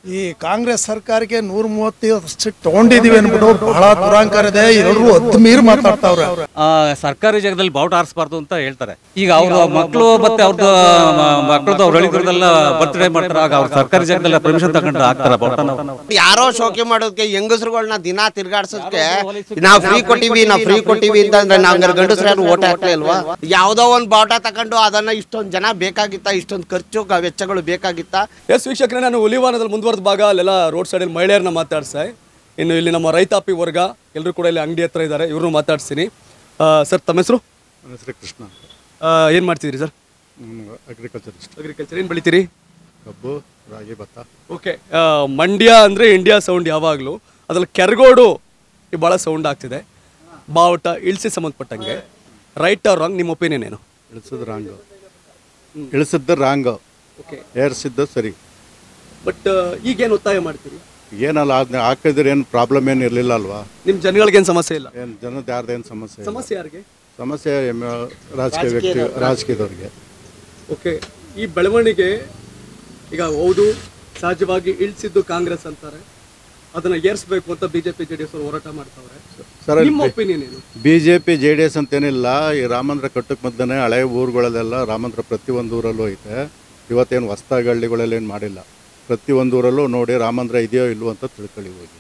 ಈ ಕಾಂಗ್ರೆಸ್ ಸರ್ಕಾರಕ್ಕೆ ನೂರ ಮೂವತ್ತೈದು ಸೀಟ್ ತಗೊಂಡಿದೀವಿ ಅನ್ಬಿಟ್ಟು ಬಹಳ ದುರಾಂಕಾರ ಇದೆ ಎಲ್ಲರೂ ಹತ್ತು ಮೀರಿ ಮಾತಾಡ್ತಾವ್ರೆ ಆ, ಸರ್ಕಾರಿ ಜಾಗದಲ್ಲಿ ಬಾವುಟ ಆರಿಸಬಾರ್ದು ಅಂತ ಹೇಳ್ತಾರೆ ಈಗ ಅವ್ರ ಮಕ್ಕಳು ಮತ್ತೆ ಅವ್ರದ್ದು ಮಕ್ಕಳದ್ದು ಅವ್ರ ಹಳಿದ್ರದೆಲ್ಲ ಬರ್ತ್ಡೇ ಮಾಡ್ತಾರೆ ಆಗ ಅವ್ರ ಸರ್ಕಾರಿ ಜಾಗದಲ್ಲಿ ಪರ್ಮಿಷನ್ ತಗೊಂಡು ಹಾಕ್ತಾರ ಬಾವುಟನ ಯಾರೋ ಶೋಕಿ ಮಾಡೋದಕ್ಕೆ ಹೆಂಗಸ್ರುಗಳನ್ನ ದಿನ ತಿರ್ಗಾಡ್ಸೋದಕ್ಕೆ ನಾವು ಫ್ರೀ ಕೊಟ್ಟಿವಿ ನಾವು ಫ್ರೀ ಕೊಟ್ಟಿವಿ ಅಂತ ಅಂದ್ರೆ ನಾವ್ ಗಂಡಸ್ರು ಯಾರು ಓಟ್ ಹಾಕ್ಲೇ ಇಲ್ವಾ ಯಾವ್ದೋ ಒಂದ್ ಬಾವುಟ ತಗೊಂಡು ಅದನ್ನ ಇಷ್ಟೊಂದ್ ಜನ ಬೇಕಾಗಿತ್ತ ಇಷ್ಟೊಂದ್ ಖರ್ಚು ಗ- ವೆಚ್ಚಗಳು ಬೇಕಾಗಿತ್ತ ಎಸ್ ವೀಕ್ಷಕರೇ ನಾನು ಹುಲಿವಾನದಲ್ಲಿ ಮುಂದುವರೆದ ಭಾಗ ಅಲ್ಲೆಲ್ಲ ರೋಡ್ ಸೈಡಲ್ಲಿ ಮಹಿಳೆಯರನ್ನ ಮಾತಾಡ್ಸೆ ಇನ್ನು ಇಲ್ಲಿ ನಮ್ಮ ರೈತಾಪಿ ವರ್ಗ ಎಲ್ಲರೂ ಕೂಡ ಇಲ್ಲಿ ಅಂಗಡಿ ಹತ್ರ ಇದ್ದಾರೆ ಇವ್ರನ್ನೂ ಮಾತಾಡ್ತೀನಿ ಸರ್ ತಮ್ಮ ಹೆಸರು ನನ್ನ ಹೆಸರು ಕೃಷ್ಣ ಏನು ಮಾಡ್ತಿದ್ದೀರಿ ಸರ್ ಅಗ್ರಿಕಲ್ಚರಿಸ್ಟ್ ಅಗ್ರಿಕಲ್ಚರ್ ಏನು ಬೆಳಿತೀರಿ ಕಬ್ಬು ರಾಗಿ ಭತ್ತ ಓಕೆ ಮಂಡ್ಯ ಅಂದರೆ ಇಂಡಿಯಾ ಸೌಂಡ್ ಯಾವಾಗಲೂ ಅದ್ರಲ್ಲಿ ಕೆರಗೋಡು ಈ ಭಾಳ ಸೌಂಡ್ ಆಗ್ತಿದೆ ಬಾವುಟ ಇಳಿಸಿ ಸಂಬಂಧಪಟ್ಟಂಗೆ ರೈಟ್ ಆರ್ ರಾಂಗ್ ನಿಮ್ಮ ಒಪಿನಿಯನ್ ಏನು ಇಳಿಸಿದ್ದು ರಾಂಗು ಇಳಿಸಿದ್ದು ರಾಂಗು ಓಕೆ ಏರ್ಸಿದ್ದು ಸರಿ ಬಟ್ ಈಗೇನು ಒತ್ತಾಯ ಮಾಡ್ತೀರಿ ಏನಲ್ಲ ಅದನ್ನ ಹಾಕಿದ್ರೆ ಏನು ಪ್ರಾಬ್ಲಮ್ ಏನು ಇರಲಿಲ್ಲ ಅಲ್ವಾ ನಿಮ್ಮ ಜನಗಳಿಗೇನು ಸಮಸ್ಯೆ ಇಲ್ಲ ಏನು ಜನದ ಯಾರ್ದೇನು ಸಮಸ್ಯೆ ಇಲ್ಲ. ಸಮಸ್ಯೆ ಯಾರಿಗೆ ಸಮಸ್ಯೆ ಎಮ್- ರಾಜಕೀಯ ವ್ಯಕ್ತಿ ರಾಜಕೀಯದವ್ರಿಗೆ ಓಕೆ ಈ ಬೆಳವಣಿಗೆ ಈಗ ಹೌದು ಸಹಜವಾಗಿ ಇಳಿಸಿದ್ದು ಕಾಂಗ್ರೆಸ್ ಅಂತಾರೆ ಅದನ್ನ ಏರ್ಸ್ಬೇಕು ಅಂತ ಬಿಜೆಪಿ ಜೆ ಡಿ ಎಸ್ ಹೋರಾಟ ಮಾಡ್ತಾವ್ರೆ ಸರ್ ನಿಮ್ಮ ಒಪಿನಿಯನ್ ಏನು B J P J D S ಅಂತೇನಿಲ್ಲ ಈ ರಾಮಂದ್ರ ಕಟ್ಟಕ್ಕೆ ಮೊದಲೇ ಹಳೆ ಊರುಗಳಲ್ಲೆಲ್ಲ ರಾಮಂದ್ರ ಪ್ರತಿಯೊಂದು ಊರಲ್ಲೂ ಐತೆ ಇವತ್ತೇನು ಹೊಸ್ದಾಗಿ ಹಳ್ಳಿಗಳೆಲ್ಲ ಏನು ಮಾಡಿಲ್ಲ ಪ್ರತಿಯೊಂದು ಊರಲ್ಲೂ ನೋಡಿ ರಾಮಂದ್ರ ಇದೆಯೋ ಇಲ್ವೋ ಅಂತ ತಿಳ್ಕೊಳ್ಳಿ ಹೋಗಿ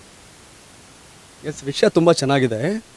ಎಸ್ ವಿಷಯ ತುಂಬ ಚೆನ್ನಾಗಿದೆ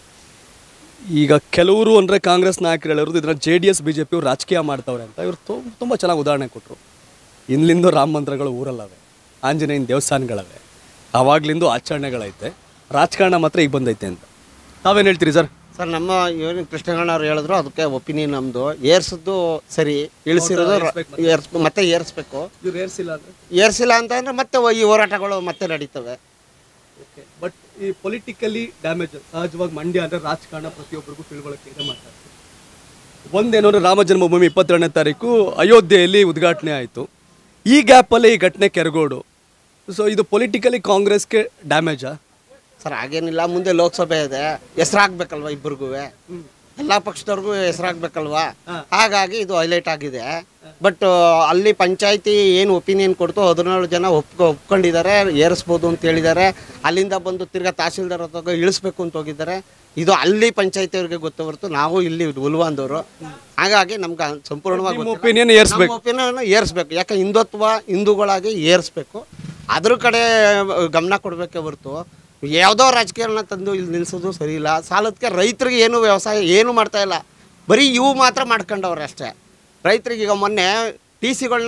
ಈಗ ಕೆಲವರು ಅಂದರೆ ಕಾಂಗ್ರೆಸ್ ನಾಯಕರು ಹೇಳಿರೋದು ಇದನ್ನ J D S B J P ರಾಜಕೀಯ ಮಾಡ್ತಾವ್ರೆ ಅಂತ ಇವರು ತುಂಬ ಚೆನ್ನಾಗಿ ಉದಾಹರಣೆ ಕೊಟ್ಟರು ಇನ್ಲಿಂದ ರಾಮ ಮಂತ್ರಗಳು ಊರಲ್ಲವೆ ಆಂಜನೇಯನ ದೇವಸ್ಥಾನಗಳವೆ ಆವಾಗ್ಲಿಂದ ಆಚರಣೆಗಳೈತೆ ರಾಜಕಾರಣ ಮಾತ್ರ ಈಗ ಬಂದೈತೆ ಅಂತ ತಾವೇನು ಹೇಳ್ತೀರಿ ಸರ್ ಸರ್ ನಮ್ಮ ಏನು ಕೃಷ್ಣಗಣ್ಣವ್ರು ಹೇಳಿದ್ರು ಅದಕ್ಕೆ ಒಪಿನಿಯನ್ ನಮ್ದು ಏರ್ಸಿದ್ದು ಸರಿ ಇಳಿಸಿರೋದು ರ- ಏರ್ಸ್ ಮತ್ತೆ ಏರ್ಸ್ಬೇಕು ಇವ್ರು ಏರ್ಸಿಲ್ಲ ಅಂದರೆ ಏರ್ಸಿಲ್ಲ ಅಂತ ಅಂದ್ರೆ ಮತ್ತೆ ಈ ಹೋರಾಟಗಳು ಮತ್ತೆ ನಡೀತವೆ ಓಕೆ ಬಟ್ ಈ ಪೊಲಿಟಿಕಲಿ ಡ್ಯಾಮೇಜ್ ಸಹಜವಾಗಿ ಮಂಡ್ಯ ಅಂದರೆ ರಾಜಕಾರಣ ಪ್ರತಿಯೊಬ್ಬರಿಗೂ ತಿಳುವಳಿಕೆ ಇದೆ ಮಾತಾಡ್ತೀವಿ ಒಂದೇನು ಅಂದರೆ ರಾಮ ಜನ್ಮಭೂಮಿ ಇಪ್ಪತ್ತೆರಡನೇ ತಾರೀಕು ಅಯೋಧ್ಯೆಯಲ್ಲಿ ಉದ್ಘಾಟನೆ ಆಯಿತು ಈ ಗ್ಯಾಪಲ್ಲಿ ಈ ಘಟನೆ ಕೆರಗೋಡು ಸೊ ಇದು ಪೊಲಿಟಿಕಲಿ ಕಾಂಗ್ರೆಸ್ಗೆ ಡ್ಯಾಮೇಜಾ ಸರ್ ಹಾಗೇನಿಲ್ಲ ಮುಂದೆ ಲೋಕಸಭೆ ಇದೆ ಹೆಸರಾಗ್ಬೇಕಲ್ವಾ ಇಬ್ಬರಿಗೂ ಎಲ್ಲಾ ಪಕ್ಷದವ್ರಿಗೂ ಹೆಸರಾಗ್ಬೇಕಲ್ವಾ ಹಾಗಾಗಿ ಇದು ಹೈಲೈಟ್ ಆಗಿದೆ ಬಟ್ ಅಲ್ಲಿ ಪಂಚಾಯತಿ ಏನು ಒಪಿನಿಯನ್ ಕೊಡ್ತು ಹದಿನೇಳು ಜನ ಒಪ್ಕೊ ಒಪ್ಕೊಂಡಿದ್ದಾರೆ ಏರಿಸ್ಬೋದು ಅಂತ ಹೇಳಿದ್ದಾರೆ ಅಲ್ಲಿಂದ ಬಂದು ತಿರ್ಗಾ ತಹಸೀಲ್ದಾರ್ ಹತ್ರ ಇಳಿಸ್ಬೇಕು ಅಂತ ಹೋಗಿದ್ದಾರೆ ಇದು ಅಲ್ಲಿ ಪಂಚಾಯತಿ ಅವ್ರಿಗೆ ಗೊತ್ತು ಹೊರತು ನಾವು ಇಲ್ಲಿ ಉಲ್ವಾಂದವರು ಹಾಗಾಗಿ ನಮ್ಗೆ ಸಂಪೂರ್ಣವಾಗಿ ನಿಮ್ಮ ಗೊತ್ತಿಲ್ಲ. ಒಪಿನಿಯನ್ ಏರ್ಸ್ಬೇಕು ನಮ್ಮ ಒಪಿನಿಯನ್ ಏರಿಸ್ಬೇಕು ಯಾಕೆ ಹಿಂದುತ್ವ ಹಿಂದೂಗಳಾಗಿ ಏರಿಸ್ಬೇಕು ಅದ್ರ ಕಡೆ ಗಮನ ಕೊಡಬೇಕೆ ಹೊರತು ಯಾವುದೋ ರಾಜಕೀಯಗಳನ್ನ ತಂದು ಇಲ್ಲಿ ನಿಲ್ಲಿಸೋದು ಸರಿ ಇಲ್ಲ ಸಾಲದಕ್ಕೆ ರೈತರಿಗೆ ಏನು ವ್ಯವಸಾಯ ಏನು ಮಾಡ್ತಾ ಇಲ್ಲ ಬರೀ ಇವು ಮಾತ್ರ ಮಾಡ್ಕೊಂಡವ್ರೆ ಅಷ್ಟೇ ರೈತರಿಗೆ ಈಗ ಮೊನ್ನೆ ಟಿ ಸಿಗಳನ್ನ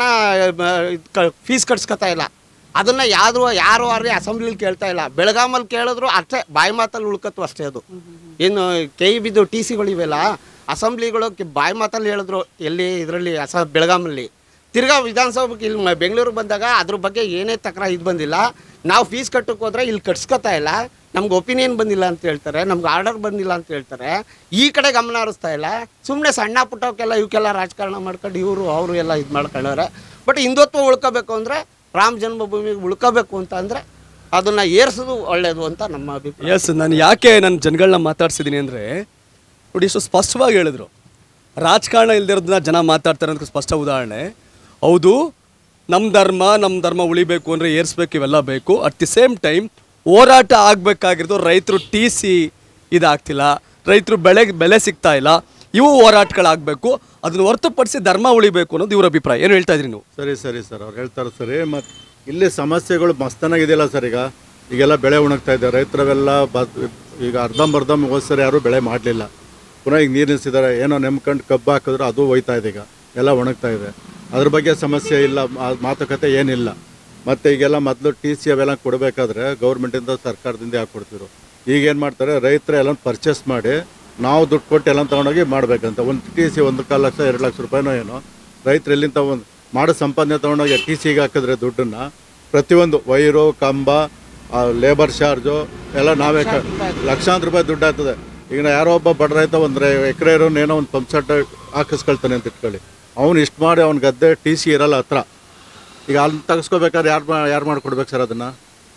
ಫೀಸ್ ಕಟ್ಸ್ಕೊತಾ ಇಲ್ಲ ಅದನ್ನು ಯಾರು ಯಾರು ಯಾರು ಅಸೆಂಬ್ಲಿಲಿ ಕೇಳ್ತಾ ಇಲ್ಲ ಬೆಳಗಾಮಲ್ಲಿ ಕೇಳಿದ್ರು ಅಷ್ಟೇ ಬಾಯಿ ಮಾತಲ್ಲಿ ಉಳ್ಕತ್ತು ಅಷ್ಟೇ ಅದು ಏನು ಕೈ ಬಿದ್ದು ಟಿ ಸಿಗಳಿವೆಲ್ಲ ಅಸೆಂಬ್ಲಿಗಳು ಕೆ- ಬಾಯಿ ಮಾತಲ್ಲಿ ಹೇಳಿದ್ರು ಎಲ್ಲಿ ಇದರಲ್ಲಿ ಅಸ ಬೆಳಗಾಮಲ್ಲಿ ತಿರ್ಗಾ ವಿಧಾನಸಭೆಗೆ ಇಲ್ಲಿ ಮ- ಬೆಂಗಳೂರಿಗೆ ಬಂದಾಗ ಅದ್ರ ಬಗ್ಗೆ ಏನೇ ತಕ್ರ ಇದು ಬಂದಿಲ್ಲ ನಾವು ಫೀಸ್ ಕಟ್ಟಕ್ಕೆ ಹೋದ್ರೆ ಇಲ್ಲಿ ಕಟ್ಸ್ಕೊತಾ ಇಲ್ಲ ನಮ್ಗೆ ಒಪಿನಿಯನ್ ಬಂದಿಲ್ಲ ಅಂತ ಹೇಳ್ತಾರೆ ನಮ್ಗೆ ಆರ್ಡರ್ ಬಂದಿಲ್ಲ ಅಂತ ಹೇಳ್ತಾರೆ ಈ ಕಡೆ ಗಮನ ಹರಿಸ್ತಾ ಇಲ್ಲ ಸುಮ್ಮನೆ ಸಣ್ಣ ಪುಟ್ಟವಕ್ಕೆಲ್ಲ ಇವಕ್ಕೆಲ್ಲ ರಾಜಕಾರಣ ಮಾಡ್ಕೊಂಡು ಇವರು ಅವರು ಎಲ್ಲ ಇದು ಮಾಡ್ಕೊಳ್ಳೋರೆ ಬಟ್ ಹಿಂದುತ್ವ ಉಳ್ಕೋಬೇಕು ಅಂದರೆ ರಾಮ ಜನ್ಮಭೂಮಿಗೆ ಉಳ್ಕೋಬೇಕು ಅಂತ ಅಂದರೆ ಅದನ್ನು ಏರಿಸೋದು ಒಳ್ಳೆಯದು ಅಂತ ನಮ್ಮ ಅಭಿಪ್ರಾಯ ಎಸ್ ನಾನು ಯಾಕೆ ನನ್ನ ಜನಗಳನ್ನ ಮಾತಾಡ್ಸಿದ್ದೀನಿ ಅಂದರೆ ನೋಡಿ ಇಷ್ಟು ಸ್ಪಷ್ಟವಾಗಿ ಹೇಳಿದ್ರು ರಾಜಕಾರಣ ಇಲ್ದಿರೋದನ್ನ ಜನ ಮಾತಾಡ್ತಾರೆ ಅಂತ ಸ್ಪಷ್ಟ ಉದಾಹರಣೆ ಹೌದು ನಮ್ಮ ಧರ್ಮ ನಮ್ಮ ಧರ್ಮ ಉಳಿಬೇಕು ಅಂದರೆ ಏರ್ಸ್ಬೇಕು ಇವೆಲ್ಲ ಬೇಕು ಅಟ್ ದಿ ಸೇಮ್ ಟೈಮ್ ಹೋರಾಟ ಆಗಬೇಕಾಗಿರೋದು ರೈತರು ಟಿ ಸಿ ಇದಾಗ್ತಿಲ್ಲ ರೈತರು ಬೆಳೆ ಬೆಲೆ ಸಿಗ್ತಾ ಇಲ್ಲ ಇವು ಹೋರಾಟಗಳಾಗಬೇಕು ಅದನ್ನು ಹೊರತುಪಡಿಸಿ ಧರ್ಮ ಉಳಿಬೇಕು ಅನ್ನೋದು ಇವ್ರ ಅಭಿಪ್ರಾಯ ಏನು ಹೇಳ್ತಾ ಇದ್ರಿ ನೀವು ಸರಿ ಸರಿ ಸರ್ ಅವ್ರು ಹೇಳ್ತಾರೆ ಸರಿ ಮತ್ತು ಇಲ್ಲಿ ಸಮಸ್ಯೆಗಳು ಮಸ್ತನಾಗಿದೆಯಲ್ಲ ಸರ್ ಈಗ ಈಗೆಲ್ಲ ಬೆಳೆ ಉಣಗ್ತಾ ಇದೆ ರೈತರವೆಲ್ಲ ಬ ಈಗ ಅರ್ಧಂಬರ್ಧಂ ಹೋದ ಸರಿ ಯಾರೂ ಬೆಳೆ ಮಾಡಲಿಲ್ಲ ಪುನಃ ಈಗ ನೀರು ನಿಲ್ಸಿದ್ದಾರೆ ಏನೋ ನೆಮ್ಕೊಂಡು ಕಬ್ಬು ಹಾಕಿದ್ರು ಅದು ಹೋಯ್ತಾ ಇದೆ ಈಗ ಎಲ್ಲ ಒಣಗ್ತಾ ಇದೆ ಅದ್ರ ಬಗ್ಗೆ ಸಮಸ್ಯೆ ಇಲ್ಲ ಮಾ- ಮಾತುಕತೆ ಏನಿಲ್ಲ ಮತ್ತು ಈಗೆಲ್ಲ ಮೊದಲು ಟಿ ಸಿ ಅವೆಲ್ಲ ಕೊಡಬೇಕಾದ್ರೆ ಗೌರ್ಮೆಂಟಿಂದ ಸರ್ಕಾರದಿಂದ ಯಾಕೆ ಕೊಡ್ತಿದ್ರು ಈಗ ಏನು ಮಾಡ್ತಾರೆ ರೈತರ ಎಲ್ಲ ಪರ್ಚೇಸ್ ಮಾಡಿ ನಾವು ದುಡ್ಡು ಕೊಟ್ಟು ಎಲ್ಲ ತೊಗೊಂಡೋಗಿ ಮಾಡಬೇಕಂತ ಒಂದು ಟಿ ಸಿ ಒಂದು ಕಾಲು ಲಕ್ಷ ಎರಡು ಲಕ್ಷ ರೂಪಾಯಿನೋ ಏನೋ ರೈತರು ಎಲ್ಲಿಂದ ಒಂದು ಮಾಡೋ ಸಂಪಾದನೆ ತೊಗೊಂಡೋಗಿ ಟಿ ಸಿಗೆ ಹಾಕಿದ್ರೆ ದುಡ್ಡನ್ನು ಪ್ರತಿಯೊಂದು ವೈರು ಕಂಬ ಲೇಬರ್ ಚಾರ್ಜು ಎಲ್ಲ ನಾವೇ ಕ- ಲಕ್ಷಾಂತರ ರೂಪಾಯಿ ದುಡ್ಡು ಆಗ್ತದೆ ಈಗ ನಾ ಯಾರೋ ಒಬ್ಬ ಬಡ ರೈತ ಒಂದು ಎಕರೆ ಇರೋನು ಏನೋ ಒಂದು ಪಂಪ್ ಸೆಟ್ ಹಾಕಿಸ್ಕೊಳ್ತಾನೆ ಅಂತ ಇಟ್ಕೊಳ್ಳಿ ಅವ್ನು ಇಷ್ಟು ಮಾಡಿ ಅವ್ನ ಗದ್ದೆ ಟಿ ಸಿ ಇರಲ್ಲ ಹತ್ರ ಈಗ ಅಲ್ಲಿ ತೆಗೆಸ್ಕೋಬೇಕಾದ್ರೆ ಯಾರು ಯಾರು ಮಾಡ್ಕೊಡ್ಬೇಕು ಸರ್ ಅದನ್ನು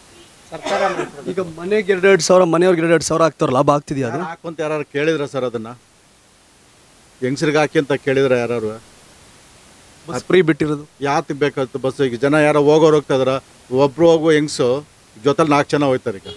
ಈಗ ಮನೆಗೆ ಎರಡೆರಡು ಸಾವಿರ ಮನೆಯವ್ರಿಗೆ ಎರಡೆರಡು ಸಾವಿರ ಆಗ್ತಾರ ಲಾಭ ಆಗ್ತಿದೆಯಾ ಅದು ಹಾಕುವಂತ ಯಾರು ಕೇಳಿದ್ರ ಸರ್ ಅದನ್ನು ಹೆಂಗಸ್ರಿಗೆ ಹಾಕಿ ಅಂತ ಕೇಳಿದ್ರೆ ಯಾರು ಬಸ್ ಫ್ರೀ ಬಿಟ್ಟಿರೋದು ಯಾತಕ್ಕೆ ಬೇಕಾಯ್ತು ಬಸ್ ಈಗ ಜನ ಯಾರೋ ಹೋಗೋರು ಹೋಗ್ತಾ ಇದಾರ ಒಬ್ರು ಹೋಗುವ ಹೆಂಗ್ಸು ಜೊತೆಲಿ ನಾಲ್ಕು ಜನ ಹೋಯ್ತಾರೆ ಈಗ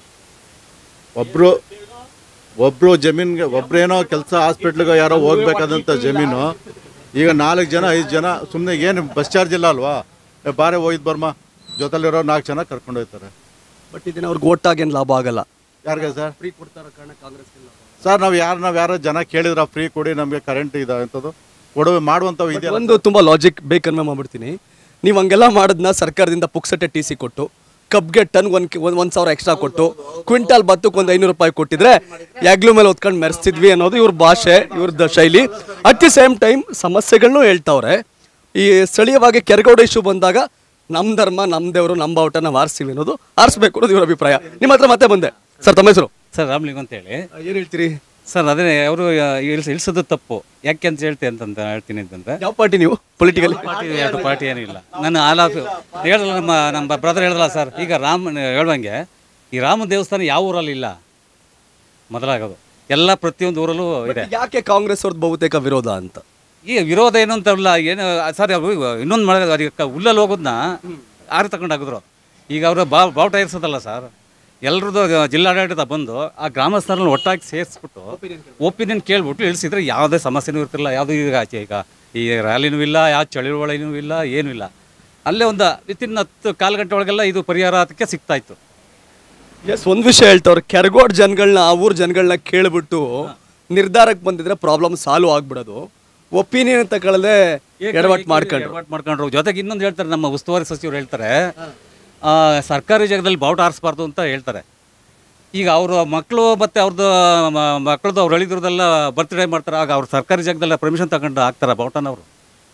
ಒಬ್ರು ಒಬ್ರು ಜಮೀನ್ಗೆ ಒಬ್ರೇನೋ ಕೆಲಸ ಹಾಸ್ಪಿಟ್ಲಿಗೆ ಯಾರೋ ಹೋಗ್ಬೇಕಾದಂಥ ಜಮೀನು ಈಗ ನಾಲ್ಕು ಜನ ಐದು ಜನ ಸುಮ್ಮನೆ ಏನು ಬಸ್ ಚಾರ್ಜ್ ಇಲ್ಲ ಅಲ್ವಾ ಏ, ಬಾರೆ ಹೋಯ್ತು ಬರ್ಮ ಜೊತೆಲಿರೋ ನಾಲ್ಕು ಜನ ಕರ್ಕೊಂಡು ಹೋಯ್ತಾರೆ ಬಟ್ ಇದನ್ನ ಅವ್ರಿಗೆ ಓಟಾಗೇನು ಲಾಭ ಆಗಲ್ಲ ಯಾರಿಗೆ ಸರ್ ಫ್ರೀ ಕೊಡ್ತಾರೋ ಕಾರಣ ಕಾಂಗ್ರೆಸ್ ಸರ್ ನಾವು ಯಾರು ನಾವು ಯಾರೋ ಜನ ಕೇಳಿದ್ರ ಫ್ರೀ ಕೊಡಿ ನಮಗೆ ಕರೆಂಟ್ ಇದೆ ಅಂತದ್ದು ಕೊಡುವೆ ಮಾಡುವಂಥವು ಇದೆಯಲ್ಲ ಒಂದು ತುಂಬಾ ಲಾಜಿಕ್ ಬೇಕನ್ಮೆ ಮಾಡ್ಬಿಡ್ತೀನಿ ನೀವು ಹಂಗೆಲ್ಲ ಮಾಡೋದನ್ನ ಸರ್ಕಾರದಿಂದ ಪುಕ್ಸಟ್ಟೆ ಟಿ ಸಿ ಕೊಟ್ಟು ಕಬ್ಗೆ ಟನ್ ಒಂದ್ ಒಂದ್ ಒಂದ್ ಸಾವಿರ ಎಕ್ಸ್ಟ್ರಾ ಕೊಟ್ಟು ಕ್ವಿಂಟಾಲ್ ಭತ್ತಕ್ಕೆ ಒಂದು ಐನೂರು ರೂಪಾಯಿ ಕೊಟ್ಟಿದ್ರೆ ಯಾಗ್ಲೂ ಮೇಲೆ ಹೊತ್ಕೊಂಡು ಮೆರೆಸ್ತಿದ್ವಿ ಅನ್ನೋದು ಇವ್ರ ಭಾಷೆ ಇವ್ರದ್ದು ಶೈಲಿ ಅಟ್ ದಿ ಸೇಮ್ ಟೈಮ್ ಸಮಸ್ಯೆಗಳನ್ನೂ ಹೇಳ್ತಾವ್ರೆ ಈ ಸ್ಥಳೀಯವಾಗಿ ಕೆರಗೌಡ ಇಶ್ಯೂ ಬಂದಾಗ ನಮ್ಮ ಧರ್ಮ ನಮ್ಮ ದೇವರು ನಮ್ಮ ಬಾವುಟ ನಾವು ಆರಿಸ್ತೀವಿ ಅನ್ನೋದು ಆರಿಸ್ಬೇಕು ಅನ್ನೋದು ಇವ್ರ ಅಭಿಪ್ರಾಯ ನಿಮ್ಮ ಹತ್ರ ಮತ್ತೆ ಬಂದೆ ಸರ್ ತಮ್ಮ ಹೆಸರು ಸರ್ ರಾಮ್ಲಿಂಗ್ ಅಂತೇಳಿ ಏನು ಹೇಳ್ತೀರಿ ಸರ್ ಅದೇ ಅವರು ಇಳಿಸ್ ಇಳಿಸೋದು ತಪ್ಪು ಯಾಕೆ ಅಂತ ಹೇಳ್ತೀನಿ ಅಂತಂತ ಹೇಳ್ತೀನಿ ಅಂತಂದ್ರೆ ಯಾವ ಪಾರ್ಟಿ ನೀವು ಪೊಲಿಟಿಕಲ್ ಪಾರ್ಟಿ ಎರಡು ಪಾರ್ಟಿ ಏನಿಲ್ಲ ನಾನು ಆಲ್ ಆಫ್ ಹೇಳಿದ್ರಲ್ಲ ನಮ್ಮ ನಮ್ಮ ಬ್ರದರ್ ಹೇಳಿದ್ರಲ್ಲ ಸರ್ ಈಗ ರಾಮ್ ಹೇಳುವಂಗೆ ಈ ರಾಮ ದೇವಸ್ಥಾನ ಯಾವ ಊರಲ್ಲಿ ಇಲ್ಲ ಮೊದಲಾಗೋದು ಎಲ್ಲ ಪ್ರತಿಯೊಂದು ಊರಲ್ಲೂ ಇದೆ ಯಾಕೆ ಕಾಂಗ್ರೆಸ್ ಅವ್ರದ್ದು ಬಹುತೇಕ ವಿರೋಧ ಅಂತ ಈ ವಿರೋಧ ಏನು ಅಂತಲ್ಲ ಏನು ಸರ್ ಅವರು ಇನ್ನೊಂದು ಮಾಡ ಅದಕ್ಕೆ ಹುಲ್ಲಲ್ಲಿ ಹೋಗೋದನ್ನ ಆರು ತಗೊಂಡು ಹಾಕಿದ್ರು ಈಗ ಅವರು ಬಾ ಬಾವುಟ ಇರಿಸೋದಲ್ಲ ಸರ್ ಎಲ್ರದ್ದು ಜಿಲ್ಲಾಡಳಿತ ಬಂದು ಆ ಗ್ರಾಮಸ್ಥರನ್ನ ಒಟ್ಟಾಗಿ ಸೇರಿಸ್ಬಿಟ್ಟು ಒಪಿನಿಯನ್ ಕೇಳ್ಬಿಟ್ಟು ಇಳಿಸಿದ್ರೆ ಯಾವುದೇ ಸಮಸ್ಯೆನೂ ಇರ್ತಿಲ್ಲ ಯಾವುದೂ ಈಗ ಆಚೆ ಈಗ ಈ ರ್ಯಾಲಿನೂ ಇಲ್ಲ ಯಾವ ಚಳಿವಳಿನೂ ಇಲ್ಲ ಏನೂ ಇಲ್ಲ ಅಲ್ಲೇ ಒಂದು ವಿತಿನ್ ಹತ್ತು ಕಾಲು ಗಂಟೆ ಒಳಗೆಲ್ಲ ಇದು ಪರಿಹಾರ ಅದಕ್ಕೆ ಸಿಗ್ತಾ ಇತ್ತು ಎಸ್ ಒಂದು ವಿಷಯ ಹೇಳ್ತವ್ರೆ ಕೆರಗೋಡ್ ಜನಗಳನ್ನ ಆ ಊರ್ ಜನಗಳನ್ನ ಕೇಳ್ಬಿಟ್ಟು ನಿರ್ಧಾರಕ್ಕೆ ಬಂದಿದ್ರೆ ಪ್ರಾಬ್ಲಮ್ ಸಾಲ್ವ್ ಆಗ್ಬಿಡೋದು ಒಪಿನಿಯನ್ ತಗೊಳ್ಳದೆ ಎಡವಟ್ ಮಾಡ್ಕೊಂಡ್ರು ಎಡವಟ್ ಮಾಡ್ಕೊಂಡ್ರು ಜೊತೆಗೆ ಇನ್ನೊಂದು ಹೇಳ್ತಾರೆ ನಮ್ಮ ಉಸ್ತುವಾರಿ ಸಚಿವರು ಹೇಳ್ತಾರೆ ಆ, ಸರ್ಕಾರಿ ಜಾಗದಲ್ಲಿ ಬಾವುಟ ಆರಿಸ್ಬಾರ್ದು ಅಂತ ಹೇಳ್ತಾರೆ ಈಗ ಅವರು ಮಕ್ಕಳು ಮತ್ತು ಅವ್ರದ್ದು ಮಕ್ಕಳದ್ದು ಅವ್ರು ಹೇಳಿದ್ರದೆಲ್ಲ ಬರ್ತ್ಡೇ ಮಾಡ್ತಾರೆ ಆಗ ಅವ್ರು ಸರ್ಕಾರಿ ಜಾಗದಲ್ಲ ಪರ್ಮಿಷನ್ ತಗೊಂಡು ಹಾಕ್ತಾರೆ ಬಾವುಟನ ಅವರು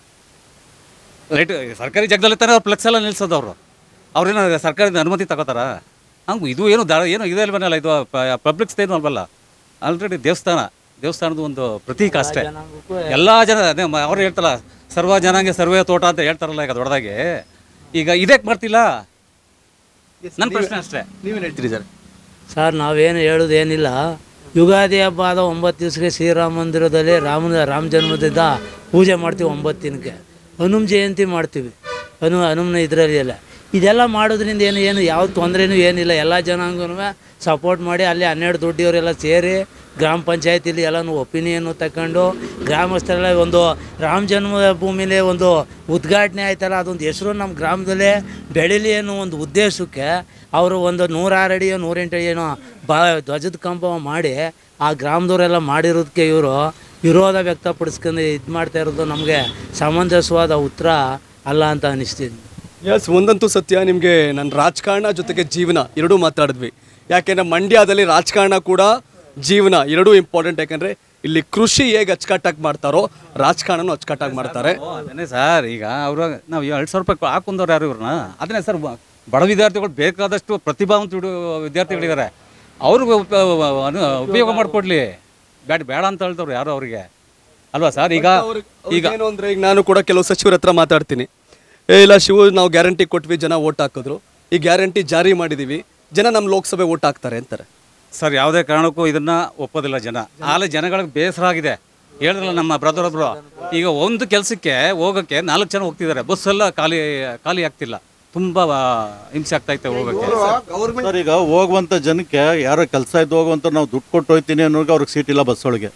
ರೈಟ್ ಸರ್ಕಾರಿ ಜಾಗದಲ್ಲಿ ತಾನೇ ಅವ್ರು ಫ್ಲೆಕ್ಸ್ ಎಲ್ಲ ನಿಲ್ಸೋದು ಅವರು ಅವ್ರೇನೋ ಸರ್ಕಾರದ ಅನುಮತಿ ತಗೋತಾರ ಹಂಗೆ ಇದು ಏನು ದ ಏನು ಇದೆ ಅಲ್ವನಲ್ಲ ಇದು ಪಬ್ಲಿಕ್ಸ್ ಏನು ಅಲ್ವಲ್ಲ ಆಲ್ರೆಡಿ ದೇವಸ್ಥಾನ ದೇವಸ್ಥಾನದ ಒಂದು ಪ್ರತೀಕ ಅಷ್ಟೇ ಎಲ್ಲ ಜನ ಅದೇ ಮ- ಅವ್ರು ಹೇಳ್ತಾರಲ್ಲ ಸರ್ವ ಜನಾಂಗ ಸರ್ವೇ ತೋಟ ಅಂತ ಹೇಳ್ತಾರಲ್ಲ ಈಗ ದೊಡ್ಡದಾಗಿ ಈಗ ಇದಕ್ಕೆ ಮಾಡ್ತಿಲ್ಲ ನನ್ನ ಪ್ರಶ್ನೆ ಅಷ್ಟೇ ನೀವೇನು ಹೇಳ್ತೀರಿ ಸರ್ ಸರ್ ನಾವೇನು ಹೇಳೋದು ಏನಿಲ್ಲ ಯುಗಾದಿ ಹಬ್ಬ ಆದ ಒಂಬತ್ತು ದಿವಸಕ್ಕೆ ಶ್ರೀರಾಮ ಮಂದಿರದಲ್ಲಿ ರಾಮನ ರಾಮ ಜನ್ಮದಿಂದ ಪೂಜೆ ಮಾಡ್ತೀವಿ ಒಂಬತ್ತು ದಿನಕ್ಕೆ ಹನುಮ ಜಯಂತಿ ಮಾಡ್ತೀವಿ ಹನು ಹನುಮನ ಇದರಲ್ಲಿ ಎಲ್ಲ ಇದೆಲ್ಲ ಮಾಡೋದ್ರಿಂದ ಏನು ಏನು ಯಾವ ತೊಂದರೆನೂ ಏನಿಲ್ಲ ಎಲ್ಲ ಜನಾಂಗನೂ ಸಪೋರ್ಟ್ ಮಾಡಿ ಅಲ್ಲಿ ಹನ್ನೆರಡು ದುಡ್ಡಿಯವರೆಲ್ಲ ಸೇರಿ ಗ್ರಾಮ ಪಂಚಾಯತಿಲಿ ಎಲ್ಲನೂ ಒಪಿನಿಯನ್ನು ತಗೊಂಡು ಗ್ರಾಮಸ್ಥರೆಲ್ಲ ಒಂದು ರಾಮ ಜನ್ಮ ಭೂಮಿಲಿ ಒಂದು ಉದ್ಘಾಟನೆ ಆಯ್ತಲ್ಲ ಅದೊಂದು ಹೆಸರು ನಮ್ಮ ಗ್ರಾಮದಲ್ಲೇ ಬೆಳೀಲಿ ಅನ್ನೋ ಒಂದು ಉದ್ದೇಶಕ್ಕೆ ಅವರು ಒಂದು ನೂರಾರು ಅಡಿಯೋ ನೂರೆಂಟು ಅಡಿಯೋ ಬಾ ಧ್ವಜದ ಕಂಬ ಮಾಡಿ ಆ ಗ್ರಾಮದವರೆಲ್ಲ ಮಾಡಿರೋದಕ್ಕೆ ಇವರು ವಿರೋಧ ವ್ಯಕ್ತಪಡಿಸ್ಕೊಂಡು ಇದು ಮಾಡ್ತಾ ಇರೋದು ನಮಗೆ ಸಮಂಜಸವಾದ ಉತ್ತರ ಅಲ್ಲ ಅಂತ ಅನಿಸ್ತೀನಿ ಎಸ್ ಒಂದಂತೂ ಸತ್ಯ ನಿಮಗೆ ನನ್ನ ರಾಜಕಾರಣ ಜೊತೆಗೆ ಜೀವನ ಎರಡೂ ಮಾತಾಡಿದ್ವಿ ಯಾಕೆಂದ್ರೆ ಮಂಡ್ಯದಲ್ಲಿ ರಾಜಕಾರಣ ಕೂಡ ಜೀವನ ಎರಡೂ ಇಂಪಾರ್ಟೆಂಟ್ ಯಾಕಂದ್ರೆ ಇಲ್ಲಿ ಕೃಷಿ ಹೇಗೆ ಅಚ್ಚುಕಟ್ಟಾಗಿ ಮಾಡ್ತಾರೋ ರಾಜಕಾರಣನೂ ಅಚ್ಚುಕಟ್ಟಾಗಿ ಮಾಡ್ತಾರೆ ಓ, ಅದನ್ನೇ ಸರ್ ಈಗ ಅವರು ನಾವು ಎರಡು ಸಾವಿರ ರೂಪಾಯಿ ಹಾಕೊಂಡವ್ರು ಯಾರು ಇವ್ರನ್ನ ಅದನ್ನೇ ಸರ್ ಬ- ಬಡ ವಿದ್ಯಾರ್ಥಿಗಳು ಬೇಕಾದಷ್ಟು ಪ್ರತಿಭಾವಂತ ಹುಡು- ವಿದ್ಯಾರ್ಥಿಗಳಿದ್ದಾರೆ ಅವ್ರಿಗೆ ಉಪ- ಅನು- ಉಪಯೋಗ ಮಾಡಿಕೊಡ್ಲಿ ಬೇಡ ಬೇಡ ಅಂತ ಹೇಳ್ತವ್ರು ಯಾರು ಅವರಿಗೆ ಅಲ್ವಾ ಸರ್ ಈಗ ಈಗ ಏನು ಅಂದ್ರೆ ಈಗ ನಾನು ಕೂಡ ಕೆಲವು ಸಚಿವರ ಹತ್ರ ಮಾತಾಡ್ತೀನಿ ಏ ಇಲ್ಲ ಶಿವು ನಾವು ಗ್ಯಾರಂಟಿ ಕೊಟ್ವಿ ಜನ ಓಟ್ ಹಾಕಿದ್ರು ಈ ಗ್ಯಾರಂಟಿ ಜಾರಿ ಮಾಡಿದೀವಿ ಜನ ನಮ್ಮ ಲೋಕಸಭೆ ಓಟ್ ಹಾಕ್ತಾರೆ ಅಂತಾರೆ ಸರ್ ಯಾವುದೇ ಕಾರಣಕ್ಕೂ ಇದನ್ನ ಒಪ್ಪೋದಿಲ್ಲ ಜನ ಆಲೆ ಜನಗಳಿಗೆ ಬೇಸರ ಆಗಿದೆ ಹೇಳಿದ್ರಲ್ಲ ನಮ್ಮ ಬ್ರದರ್ ಒಬ್ರು ಈಗ ಒಂದು ಕೆಲಸಕ್ಕೆ ಹೋಗೋಕ್ಕೆ ನಾಲ್ಕು ಜನ ಹೋಗ್ತಿದ್ದಾರೆ ಬಸ್ ಎಲ್ಲ ಖಾಲಿ ಖಾಲಿ ಆಗ್ತಿಲ್ಲ ತುಂಬಾ ಆ, ಹಿಂಸೆ ಆಗ್ತಾ ಐತೆ ಹೋಗೋಕ್ಕೆ ಸರ್ ಈಗ ಹೋಗುವಂಥ ಜನಕ್ಕೆ ಯಾರೋ ಕೆಲಸ ಇದ್ದು ಹೋಗುವಂಥ ನಾವು ದುಡ್ಡು ಕೊಟ್ಟು ಹೋಗ್ತೀನಿ ಅನ್ನೋರಿಗೆ ಅವ್ರಿಗೆ ಸೀಟ್ ಇಲ್ಲ ಬಸ್ ಒಳಗೆ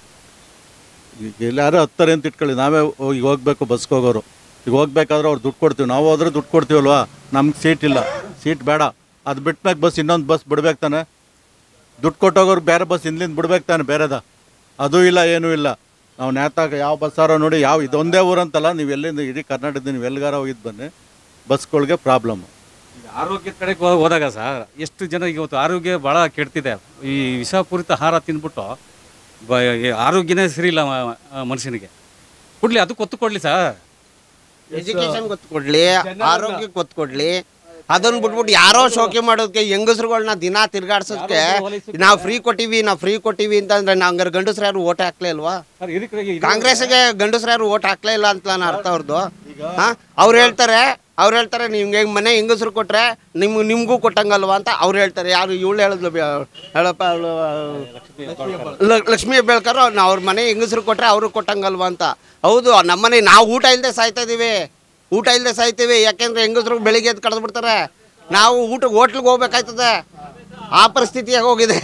ಈಗ ಎಲ್ಲಾರು ಹತ್ತಾರೆ ಅಂತ ಇಟ್ಕೊಳ್ಳಿ ನಾವೇ ಹೋಗಿ ಹೋಗ್ಬೇಕು ಬಸ್ಗೆ ಹೋಗೋರು ಈಗ ಹೋಗ್ಬೇಕಾದ್ರೆ ಅವ್ರು ದುಡ್ಡು ಕೊಡ್ತೀವಿ ನಾವು ಹೋದ್ರೆ ದುಡ್ಡು ಕೊಡ್ತೀವಲ್ವಾ ನಮ್ಗೆ ಸೀಟ್ ಇಲ್ಲ ಸೀಟ್ ಬೇಡ ಅದು ಬಿಟ್ಮ್ಯಾಗ ಬಸ್ ಇನ್ನೊಂದು ಬಸ್ ಬಿಡ್ಬೇಕು ತಾನೆ ದುಡ್ಡು ಕೊಟ್ಟೋಗೋರು ಬೇರೆ ಬಸ್ ಹಿಂದ್ಲಿಂದ ಬಿಡ್ಬೇಕು ತಾನೆ ಬೇರೆದ ಅದು ಇಲ್ಲ ಏನೂ ಇಲ್ಲ ನಾವು ನೇತಾಗ ಯಾವ ಬಸ್ಸಾರೋ ನೋಡಿ ಯಾವ ಇದೊಂದೇ ಊರಂತಲ್ಲ ನೀವು ಎಲ್ಲಿಂದ ಇಡೀ ಕರ್ನಾಟಕದಿಂದ ನೀವು ಎಲ್ಲಿಗಾರ ಹೋಗಿದ್ದು ಬನ್ನಿ ಬಸ್ಗಳಿಗೆ ಪ್ರಾಬ್ಲಮ್ಮು ಈಗ ಆರೋಗ್ಯದ ಕಡೆಗೆ ಹೋ- ಹೋದಾಗ ಸರ್ ಎಷ್ಟು ಜನ ಇವತ್ತು ಆರೋಗ್ಯ ಭಾಳ ಕೆಡ್ತಿದೆ ಈ ವಿಷಪೂರಿತ ಆಹಾರ ತಿಂದ್ಬಿಟ್ಟು ಬ ಈ ಆರೋಗ್ಯನೇ ಸರಿ ಇಲ್ಲ ಮ- ಮ- ಮನುಷ್ಯನಿಗೆ ಕೊಡ್ಲಿ ಅದಕ್ಕೆ ಒತ್ತು ಕೊಡ್ಲಿ ಸರ್ ಎಜುಕೇಶನ್ ಗೊತ್ತು ಕೊಡ್ಲಿ ಆರೋಗ್ಯಕ್ಕೆ ಗೊತ್ತು ಕೊಡ್ಲಿ ಅದನ್ನ ಬಿಟ್ಬಿಟ್ಟು ಯಾರೋ ಶೋಕಿ ಮಾಡೋದಕ್ಕೆ ಹೆಂಗಸ್ರುಗಳ್ನ ದಿನ ತಿರ್ಗಾಡ್ಸೋದಕ್ಕೆ ನಾವು ಫ್ರೀ ಕೊಟ್ಟಿವಿ ನಾವು ಫ್ರೀ ಕೊಟ್ಟಿವಿ ಅಂತಂದ್ರೆ ನಾವು ಹಂಗಾರೆ ಗಂಡಸ್ರು ಯಾರು ಓಟ್ ಹಾಕ್ಲೇ ಇಲ್ವಾ ಸರ್ ಇದಕ್ಕೆ ಕಾಂಗ್ರೆಸ್ಗೆ ಗಂಡಸ್ರು ಯಾರು ಓಟ್ ಹಾಕ್ಲೇ ಇಲ್ಲ ಅಂತ ನಾನು ಅರ್ಥ ಅವ್ರದ್ದು ಈಗ ಹಾಂ ಅವ್ರು ಹೇಳ್ತಾರೆ ಅವ್ರು ಹೇಳ್ತಾರೆ ನಿಮ್ಗೆ ಮನೆ ಹೆಂಗಸ್ರು ಕೊಟ್ರೆ ನಿಮ್ಗೆ ನಿಮಗೂ ಕೊಟ್ಟಂಗಲ್ವಾ ಅಂತ ಅವ್ರು ಹೇಳ್ತಾರೆ ಯಾರು ಇವಳು ಹೇಳಿದ್ಲು ಬಿ- ಹೇಳಪ್ಪ ಅವಳು ಲಕ್ಷ್ಮೀ ಹೆಬ್ಬಾಳ್ಕರ್ ಅವ್ರು ಅವ್ರ ಮನೆ ಹೆಂಗಸ್ರು ಕೊಟ್ರೆ ಅವರು ಕೊಟ್ಟಂಗಲ್ವಾ ಅಂತ ಹೌದು ನಮ್ಮನೆ ನಾವು ಊಟ ಇಲ್ಲದೆ ಸಾಯ್ತಾ ಇದೀವಿ ಊಟ ಇಲ್ಲದೆ ಸಾಯ್ತೀವಿ ಯಾಕೆಂದ್ರೆ ಹೆಂಗಸ್ರು ಬೆಳಿಗ್ಗೆ ಎದ್ದು ಕಳೆದು ಬಿಡ್ತಾರೆ ನಾವು ಊಟ ಹೋಟ್ಲಿಗೆ ಹೋಗ್ಬೇಕಾಯ್ತದೆ ಆ ಪರಿಸ್ಥಿತಿಯಾಗಿ ಹೋಗಿದೆ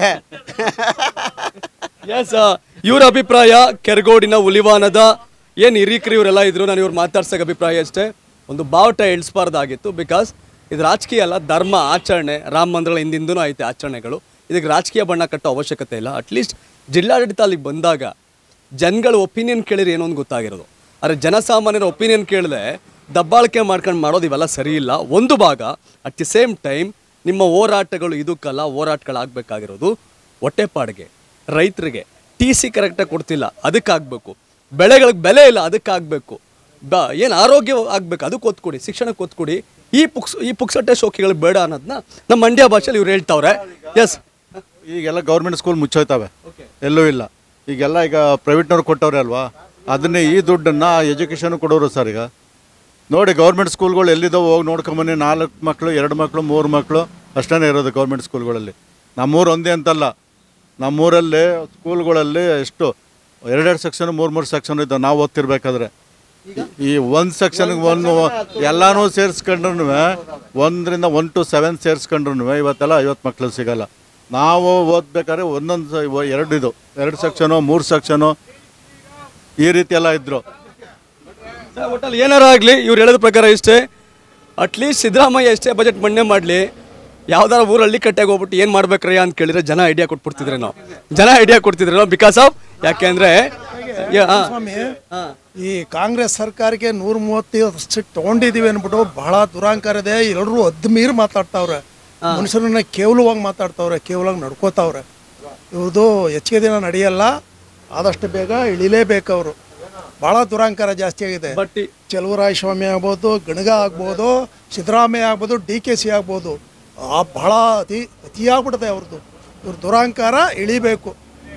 ಎಸ್ ಇವ್ರ ಅಭಿಪ್ರಾಯ ಕೆರಗೋಡಿನ ಉಲಿವಾನದ ಏನು ಹಿರೀಕರು ಇವರೆಲ್ಲ ಇದ್ರು ನಾನು ಇವ್ರು ಮಾತಾಡ್ಸೋಕೆ ಅಭಿಪ್ರಾಯ ಅಷ್ಟೇ ಒಂದು ಬಾವುಟ ಇಳಿಸ್ಬಾರ್ದಾಗಿತ್ತು ಬಿಕಾಸ್ ಇದು ರಾಜಕೀಯ ಅಲ್ಲ ಧರ್ಮ ಆಚರಣೆ ರಾಮ ಮಂದಿರಗಳ ಹಿಂದಿಂದೂ ಐತೆ ಆಚರಣೆಗಳು ಇದಕ್ಕೆ ರಾಜಕೀಯ ಬಣ್ಣ ಕಟ್ಟೋ ಅವಶ್ಯಕತೆ ಇಲ್ಲ ಅಟ್ಲೀಸ್ಟ್ ಜಿಲ್ಲಾಡಳಿತ ಅಲ್ಲಿಗೆ ಬಂದಾಗ ಜನಗಳ ಒಪಿನಿಯನ್ ಕೇಳಿದ್ರೆ ಏನೋ ಒಂದು ಗೊತ್ತಾಗಿರೋದು ಆದರೆ ಜನಸಾಮಾನ್ಯರ ಒಪಿನಿಯನ್ ಕೇಳಿದ್ರೆ ದಬ್ಬಾಳಿಕೆ ಮಾಡ್ಕೊಂಡು ಮಾಡೋದು ಇವೆಲ್ಲ ಸರಿ ಇಲ್ಲ ಒಂದು ಭಾಗ ಅಟ್ ದಿ ಸೇಮ್ ಟೈಮ್ ನಿಮ್ಮ ಹೋರಾಟಗಳು ಇದಕ್ಕಲ್ಲ ಹೋರಾಟಗಳಾಗಬೇಕಾಗಿರೋದು ಹೊಟ್ಟೆಪಾಡಿಗೆ ರೈತರಿಗೆ ಟಿ ಸಿ ಕರೆಕ್ಟಾಗಿ ಕೊಡ್ತಿಲ್ಲ ಅದಕ್ಕಾಗಬೇಕು ಬೆಳೆಗಳಿಗೆ ಬೆಲೆ ಇಲ್ಲ ಅದಕ್ಕಾಗಬೇಕು ಬ ಏನು ಆರೋಗ್ಯ ಆಗಬೇಕು ಅದಕ್ಕೆ ಒತ್ತು ಕೊಡಿ ಶಿಕ್ಷಣಕ್ಕೆ ಒತ್ತು ಕೊಡಿ ಈ ಪುಕ್ಸ್ ಈ ಪುಕ್ಸಟ್ಟೆ ಶೋಕಿಗಳು ಬೇಡ ಅನ್ನೋದನ್ನ ನಮ್ಮ ಮಂಡ್ಯ ಭಾಷೆಯಲ್ಲಿ ಇವ್ರು ಹೇಳ್ತಾವ್ರೆ ಎಸ್ ಈಗೆಲ್ಲ ಗೌರ್ಮೆಂಟ್ ಸ್ಕೂಲ್ ಮುಚ್ಚೋಯ್ತವೆ ಎಲ್ಲೂ ಇಲ್ಲ ಈಗೆಲ್ಲ ಈಗ ಪ್ರೈವೇಟ್ನವ್ರು ಕೊಟ್ಟವ್ರೆ ಅಲ್ವಾ ಅದನ್ನೇ ಈ ದುಡ್ಡನ್ನು ಎಜುಕೇಷನ್ ಕೊಡೋರು ಸರ್ ಈಗ ನೋಡಿ ಗೌರ್ಮೆಂಟ್ ಸ್ಕೂಲ್ಗಳು ಎಲ್ಲಿದ್ದಾವೆ ಹೋಗಿ ನೋಡ್ಕೊಂಬನ್ನಿ ನಾಲ್ಕು ಮಕ್ಕಳು ಎರಡು ಮಕ್ಕಳು ಮೂರು ಮಕ್ಕಳು ಅಷ್ಟೇ ಇರೋದು ಗೌರ್ಮೆಂಟ್ ಸ್ಕೂಲ್ಗಳಲ್ಲಿ ನಮ್ಮೂರು ಒಂದೇ ಅಂತಲ್ಲ ನಮ್ಮೂರಲ್ಲಿ ಸ್ಕೂಲ್ಗಳಲ್ಲಿ ಎಷ್ಟು ಎರಡೆರಡು ಸೆಕ್ಷನ್ ಮೂರು ಮೂರು ಸೆಕ್ಷನ್ ಇದ್ದಾವೆ ನಾವು ಓದ್ತಿರ್ಬೇಕಾದ್ರೆ ಈ ಒಂದು ಸೆಕ್ಷನ್ಗೆ ಒಂದು ಎಲ್ಲಾನು ಸೇರಿಸ್ಕೊಂಡ್ರು ಒಂದರಿಂದ ಒನ್ ಟು ಸೆವೆನ್ ಸೇರಿಸ್ಕೊಂಡ್ರು ಇವತ್ತೆಲ್ಲ ಐವತ್ತು ಮಕ್ಕಳು ಸಿಗಲ್ಲ ನಾವು ಓದ್ಬೇಕಾದ್ರೆ ಒಂದೊಂದು ಸ- ಇವ- ಎರಡು ಇದು ಎರಡು ಸೆಕ್ಷನು ಮೂರು ಸೆಕ್ಷನು ಈ ರೀತಿ ಎಲ್ಲ ಇದ್ರು ಒಟ್ಟಲ್ಲಿ ಏನಾರ ಆಗಲಿ ಇವ್ರು ಹೇಳೋದ್ರ ಪ್ರಕಾರ ಇಷ್ಟೇ ಅಟ್ಲೀಸ್ಟ್ ಸಿದ್ದರಾಮಯ್ಯ ಎಷ್ಟೇ ಬಜೆಟ್ ಮಂಡನೆ ಮಾಡಲಿ ಯಾವ್ದಾರ ಊರು ಹಳ್ಳಿ ಕಟ್ಟೆಗೆ ಹೋಗ್ಬಿಟ್ಟು ಏನು ಮಾಡ್ಬೇಕ್ರಯ್ಯ ಅಂತ ಕೇಳಿದ್ರೆ ಜನ ಐಡಿಯಾ ಕೊಟ್ಬಿಡ್ತಿದ್ರೆ ನಾವು ಜನ ಐಡಿಯಾ ಕೊಡ್ತಿದ್ರೆ ನಾವು ಬಿಕಾಸ್ ಆಫ್ ಯಾಕೆಂದ್ರೆ ಯಾ- ಹಾ. ಸ್ವಾಮಿ ಈ ಕಾಂಗ್ರೆಸ್ ಸರ್ಕಾರಕ್ಕೆ ನೂರ ಮೂವತ್ತೈದು ಸೀಟ್ ತಗೊಂಡಿದೀವಿ ಅನ್ಬಿಟ್ಟು ಬಹಳ ದುರಾಂಕಾರ ಇದೆ ಎಲ್ಲರೂ ಅದ್ ಮೀರಿ ಮಾತಾಡ್ತಾವ್ರೆ ಮನುಷ್ಯರನ್ನ ಕೇವಲವಾಗಿ ಮಾತಾಡ್ತಾವ್ರೆ ಕೇವಲವಾಗಿ ನಡ್ಕೋತಾವ್ರೆ ಇವ್ರದ್ದು ಹೆಚ್ಚಿಗೆ ದಿನ ನಡೆಯಲ್ಲ ಆದಷ್ಟು ಬೇಗ ಇಳಿಲೇಬೇಕು ಅವರು ಭಾಳ ದುರಾಂಕಾರ ಜಾಸ್ತಿ ಆಗಿದೆ ಬಟ್ ಈ- ಚೆಲುವರಾಯ ಸ್ವಾಮಿ ಆಗ್ಬೋದು ಗಣಗ ಆಗ್ಬೋದು ಸಿದ್ದರಾಮಯ್ಯ ಆಗ್ಬೋದು ಡಿ ಕೆ ಸಿ ಆಗ್ಬೋದು ಆ ಬಹಳ ಅತಿ ಅತಿಯಾಗ್ಬಿಟ್ಟದೆ ಅವ್ರದ್ದು ಇವ್ರ ದುರಾಂಕಾರ ಇಳಿಬೇಕು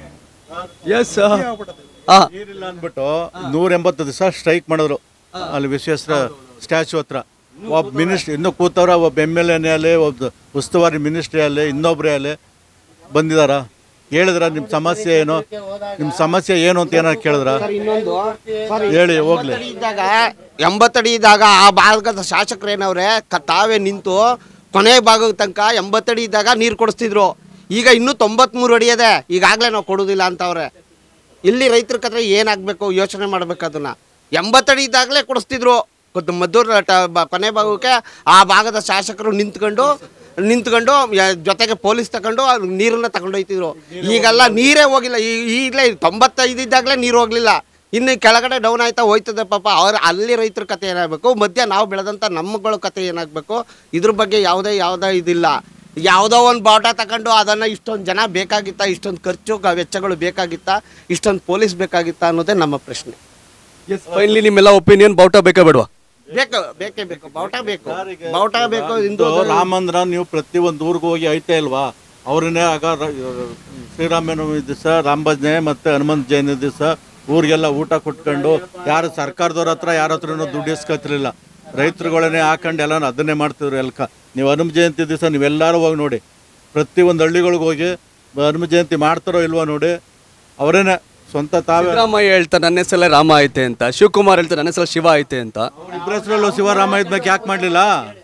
ಎಸ್ ಆಗ್ಬಿಟ್ಟದೆ ಹಾ ನೀರಿಲ್ಲ ಅಂದ್ಬಿಟ್ಟು ನೂರ ಎಂಬತ್ತು ದಿವಸ ಸ್ಟ್ರೈಕ್ ಮಾಡಿದ್ರು ಅಲ್ಲಿ ವಿಶ್ವೇಶ್ವರ ಸ್ಟ್ಯಾಚು ಹತ್ರ ಒಬ್ಬ ಮಿನಿಸ್ಟ್ರಿ ಇನ್ನೂ ಕೂತವ್ರ ಒಬ್ಬ ಎಮ್ ಎಲ್ ಎನೇ ಅಲ್ಲಿ ಒಬ್ಬ ಉಸ್ತುವಾರಿ ಮಿನಿಸ್ಟ್ರಿ ಅಲ್ಲಿ ಇನ್ನೊಬ್ರೇ ಅಲ್ಲಿ ಬಂದಿದಾರ ಹೇಳಿದ್ರ ನಿಮ್ಮ ಸಮಸ್ಯೆ ಏನು ನಿಮ್ಮ ಸಮಸ್ಯೆ ಏನು ಅಂತ ಏನಾರು ಕೇಳಿದ್ರ ಇನ್ನೊಂದು ಹೇಳಿ ಹೋಗ್ಲಿ ಎಂಬತ್ತಡಿ ಇದ್ದಾಗ ಎಂಬತ್ತಡಿ ಇದ್ದಾಗ ಆ ಭಾಗದ ಶಾಸಕರು ಏನವ್ರೆ ಕ ತಾವೇ ನಿಂತು ಕೊನೆ ಭಾಗದ ತನಕ ಎಂಬತ್ತಡಿ ಇದ್ದಾಗ ನೀರು ಕೊಡಿಸ್ತಿದ್ರು ಈಗ ಇನ್ನೂ ತೊಂಬತ್ಮೂರು ಅಡಿ ಇದೆ ಈಗಾಗಲೇ ನಾವು ಕೊಡೋದಿಲ್ಲ ಅಂತವ್ರೆ ಇಲ್ಲಿ ರೈತರ ಕತ್ರ ಏನಾಗಬೇಕು ಯೋಚನೆ ಮಾಡ್ಬೇಕು ಅದನ್ನ ಎಂಬತ್ತಡಿ ಇದ್ದಾಗಲೇ ಕೊಡಿಸ್ತಿದ್ರು ಗೊತ್ತು ಮದ್ದೂರು ಟ ಬ- ಕೊನೆ ಭಾಗಕ್ಕೆ ಆ ಭಾಗದ ಶಾಸಕರು ನಿಂತ್ಕೊಂಡು ನಿಂತ್ಕೊಂಡು ಯ- ಜೊತೆಗೆ ಪೊಲೀಸ್ ತಗೊಂಡು ಅವ್ರು ನೀರನ್ನ ತಗೊಂಡು ಹೋಯ್ತಿದ್ರು ಈಗೆಲ್ಲ ನೀರೇ ಹೋಗಿಲ್ಲ ಈ- ಈಗಲೇ ತೊಂಬತ್ತೈದು ಇದ್ದಾಗಲೇ ನೀರು ಹೋಗ್ಲಿಲ್ಲ ಇನ್ನು ಕೆಳಗಡೆ ಡೌನ್ ಆಯ್ತಾ ಹೋಯ್ತದೆ ಪಾಪ ಅವ್ರ ಅಲ್ಲಿ ರೈತರ ಕತೆ ಏನಾಗಬೇಕು ಮಧ್ಯ ನಾವು ಬೆಳೆದಂಥ ನಮ್ಮಗಳ ಕತೆ ಏನಾಗಬೇಕು ಇದ್ರ ಬಗ್ಗೆ ಯಾವುದೇ ಯಾವುದೇ ಇದಿಲ್ಲ ಯಾವುದೋ ಒಂದು ಬಾಟ ತಗೊಂಡು ಅದನ್ನು ಇಷ್ಟೊಂದು ಜನ ಬೇಕಾಗಿತ್ತಾ ಇಷ್ಟೊಂದು ಖರ್ಚು ಗ- ವೆಚ್ಚಗಳು ಬೇಕಾಗಿತ್ತಾ ಇಷ್ಟೊಂದು ಪೊಲೀಸ್ ಬೇಕಾಗಿತ್ತಾ ಅನ್ನೋದೇ ನಮ್ಮ ಪ್ರಶ್ನೆ ಎಸ್ ಫೈನಲಿ ನಿಮ್ಮೆಲ್ಲ ಒಪಿನಿಯನ್ ಬಾವುಟ ಬೇಕಾ ಬೇಡವಾ ಬೇಕು ಬೇಕೇ ಬೇಕು ಬಾವುಟ ಬೇಕು ಬಾವುಟ ಬೇಕು ಹಿಂದೂ ಇದು ರಾಮ ಮಂದಿರ ನೀವು ಪ್ರತಿ ಒಂದು ಊರಿಗೆ ಹೋಗಿ ಐತೆ ಅಲ್ವಾ ಅವ್ರನ್ನೇ ಆಗ ರ- ಶ್ರೀರಾಮನವಮಿ ದಿವಸ ರಾಮ ಭಜನೆ ಮತ್ತು ಹನುಮಂತ ಜಯಂತಿ ದಿವಸ ಊರಿಗೆಲ್ಲ ಊಟ ಕೊಟ್ಕೊಂಡು ಯಾರು ಸರ್ಕಾರದವ್ರ ಹತ್ರ ಯಾರ ಹತ್ರನೂ ದುಡ್ಡು ಇಸ್ಕೊತಿರ್ಲಿಲ್ಲ ರೈತರುಗಳನ್ನೇ ಹಾಕೊಂಡು ಎಲ್ಲ ಅದನ್ನೇ ಮಾಡ್ತಿದ್ರು ಎಲ್ಕ ನೀವು ಹನುಮ ಜಯಂತಿ ದಿವಸ ನೀವೆಲ್ಲರೂ ಹೋಗಿ ನೋಡಿ ಪ್ರತಿ ಒಂದು ಹಳ್ಳಿಗಳಿಗೆ ಹೋಗಿ ಹನುಮ ಜಯಂತಿ ಮಾಡ್ತಾರೋ ಇಲ್ವೋ ನೋಡಿ ಅವರೇನೆ ಸ್ವಂತ ತಾವೇ ಸಿದ್ದರಾಮಯ್ಯ ಹೇಳ್ತಾರೆ ನನ್ನ ಹೆಸರಲ್ಲೇ ರಾಮ ಐತೆ ಅಂತ ಶಿವಕುಮಾರ್ ಹೇಳ್ತಾರೆ ನನ್ನ ಹೆಸರು ಶಿವ ಐತೆ ಅಂತ ಇಬ್ಬರ ಹೆಸರಲ್ಲೂ ಶಿವರಾಮ ಇದ್ಮೇಲೆ ಯಾಕೆ ಮಾಡಲಿಲ್ಲ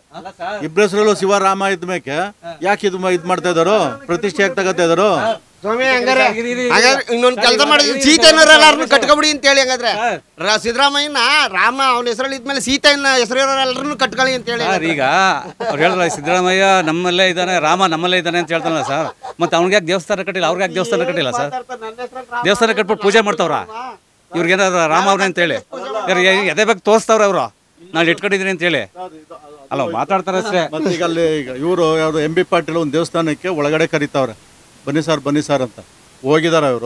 ಇಬ್ಬರ ಹೆಸರಲ್ಲೂ ಶಿವರಾಮ ಇದ್ಮೇಕೆ ಯಾಕೆ ಇದು ಇದು ಮಾಡ್ತಾ ಇದ್ದಾರೋ ಪ್ರತಿಷ್ಠೆ ಯಾಕೆ ತಗೋತಾ ಇದ್ದಾರೋ ಸ್ವಾಮಿ ಹಂಗಾರೆ ಹಂಗಾರೆ ಇನ್ನೊಂದು ಕೆಲಸ ಮಾಡಿದ್ರೆ ಸೀತೆಯನ್ನೆಲ್ಲರನ್ನು ಕಟ್ಕೊಬಿಡಿ ಅಂತ ಹೇಳಿ ಹಂಗಾದ್ರೆ ರ- ಸಿದ್ದರಾಮಯ್ಯನ ರಾಮ ಅವನ ಹೆಸರಲ್ಲಿ ಇದ್ಮೇಲೆ ಸೀತೆಯನ್ನ ಹೆಸರಿರೋರೆಲ್ಲರನ್ನು ಕಟ್ಕೊಳ್ಳಿ ಅಂತ ಹೇಳಿ ಸರ್ ಈಗ ಅವ್ರು ಹೇಳಿದ್ರ ಸಿದ್ದರಾಮಯ್ಯ ನಮ್ಮಲ್ಲೇ ಇದ್ದಾನೆ ರಾಮ ನಮ್ಮಲ್ಲೇ ಇದ್ದಾನೆ ಅಂತ ಹೇಳ್ತಾನಲ್ಲ ಸರ್ ಮತ್ತೆ ಅವ್ನಿಗೆ ಯಾಕೆ ದೇವಸ್ಥಾನ ಕಟ್ಟಿಲ್ಲ ಅವ್ರಿಗೆ ಯಾಕೆ ದೇವಸ್ಥಾನ ಕಟ್ಟಿಲ್ಲ ಸರ್ ದೇವಸ್ಥಾನ ಕಟ್ಬಿಟ್ಟು ಪೂಜೆ ಮಾಡ್ತಾವ್ರ ಇವ್ರಿಗೆ ಏನಾದ್ರು ರಾಮ ಅವ್ರೆ ಅಂತೇಳಿ ಇವ್ರು ಎ- ಎದೆ ಬಗ್ಗೆ ತೋರಿಸ್ತವ್ರೆ ಅವರು ನಾನು ಇಟ್ಕೊಂಡಿದ್ದೀನಿ ಅಂತೇಳಿ ಅಲ್ಲ ಮಾತಾಡ್ತಾರೆ ಅಷ್ಟೇ ಮತ್ತೆ ಈಗ ಅಲ್ಲಿ ಈಗ ಇವರು ಯಾವುದು ಎಂ ಬಿ ಪಾಟೀಲ್ ಒಂದು ದೇವಸ್ಥಾನಕ್ಕೆ ಒಳಗಡೆ ಕರೀತಾವ್ರೆ ಬನ್ನಿ ಸರ್ ಬನ್ನಿ ಸರ್ ಅಂತ ಹೋಗಿದಾರ ಅವರು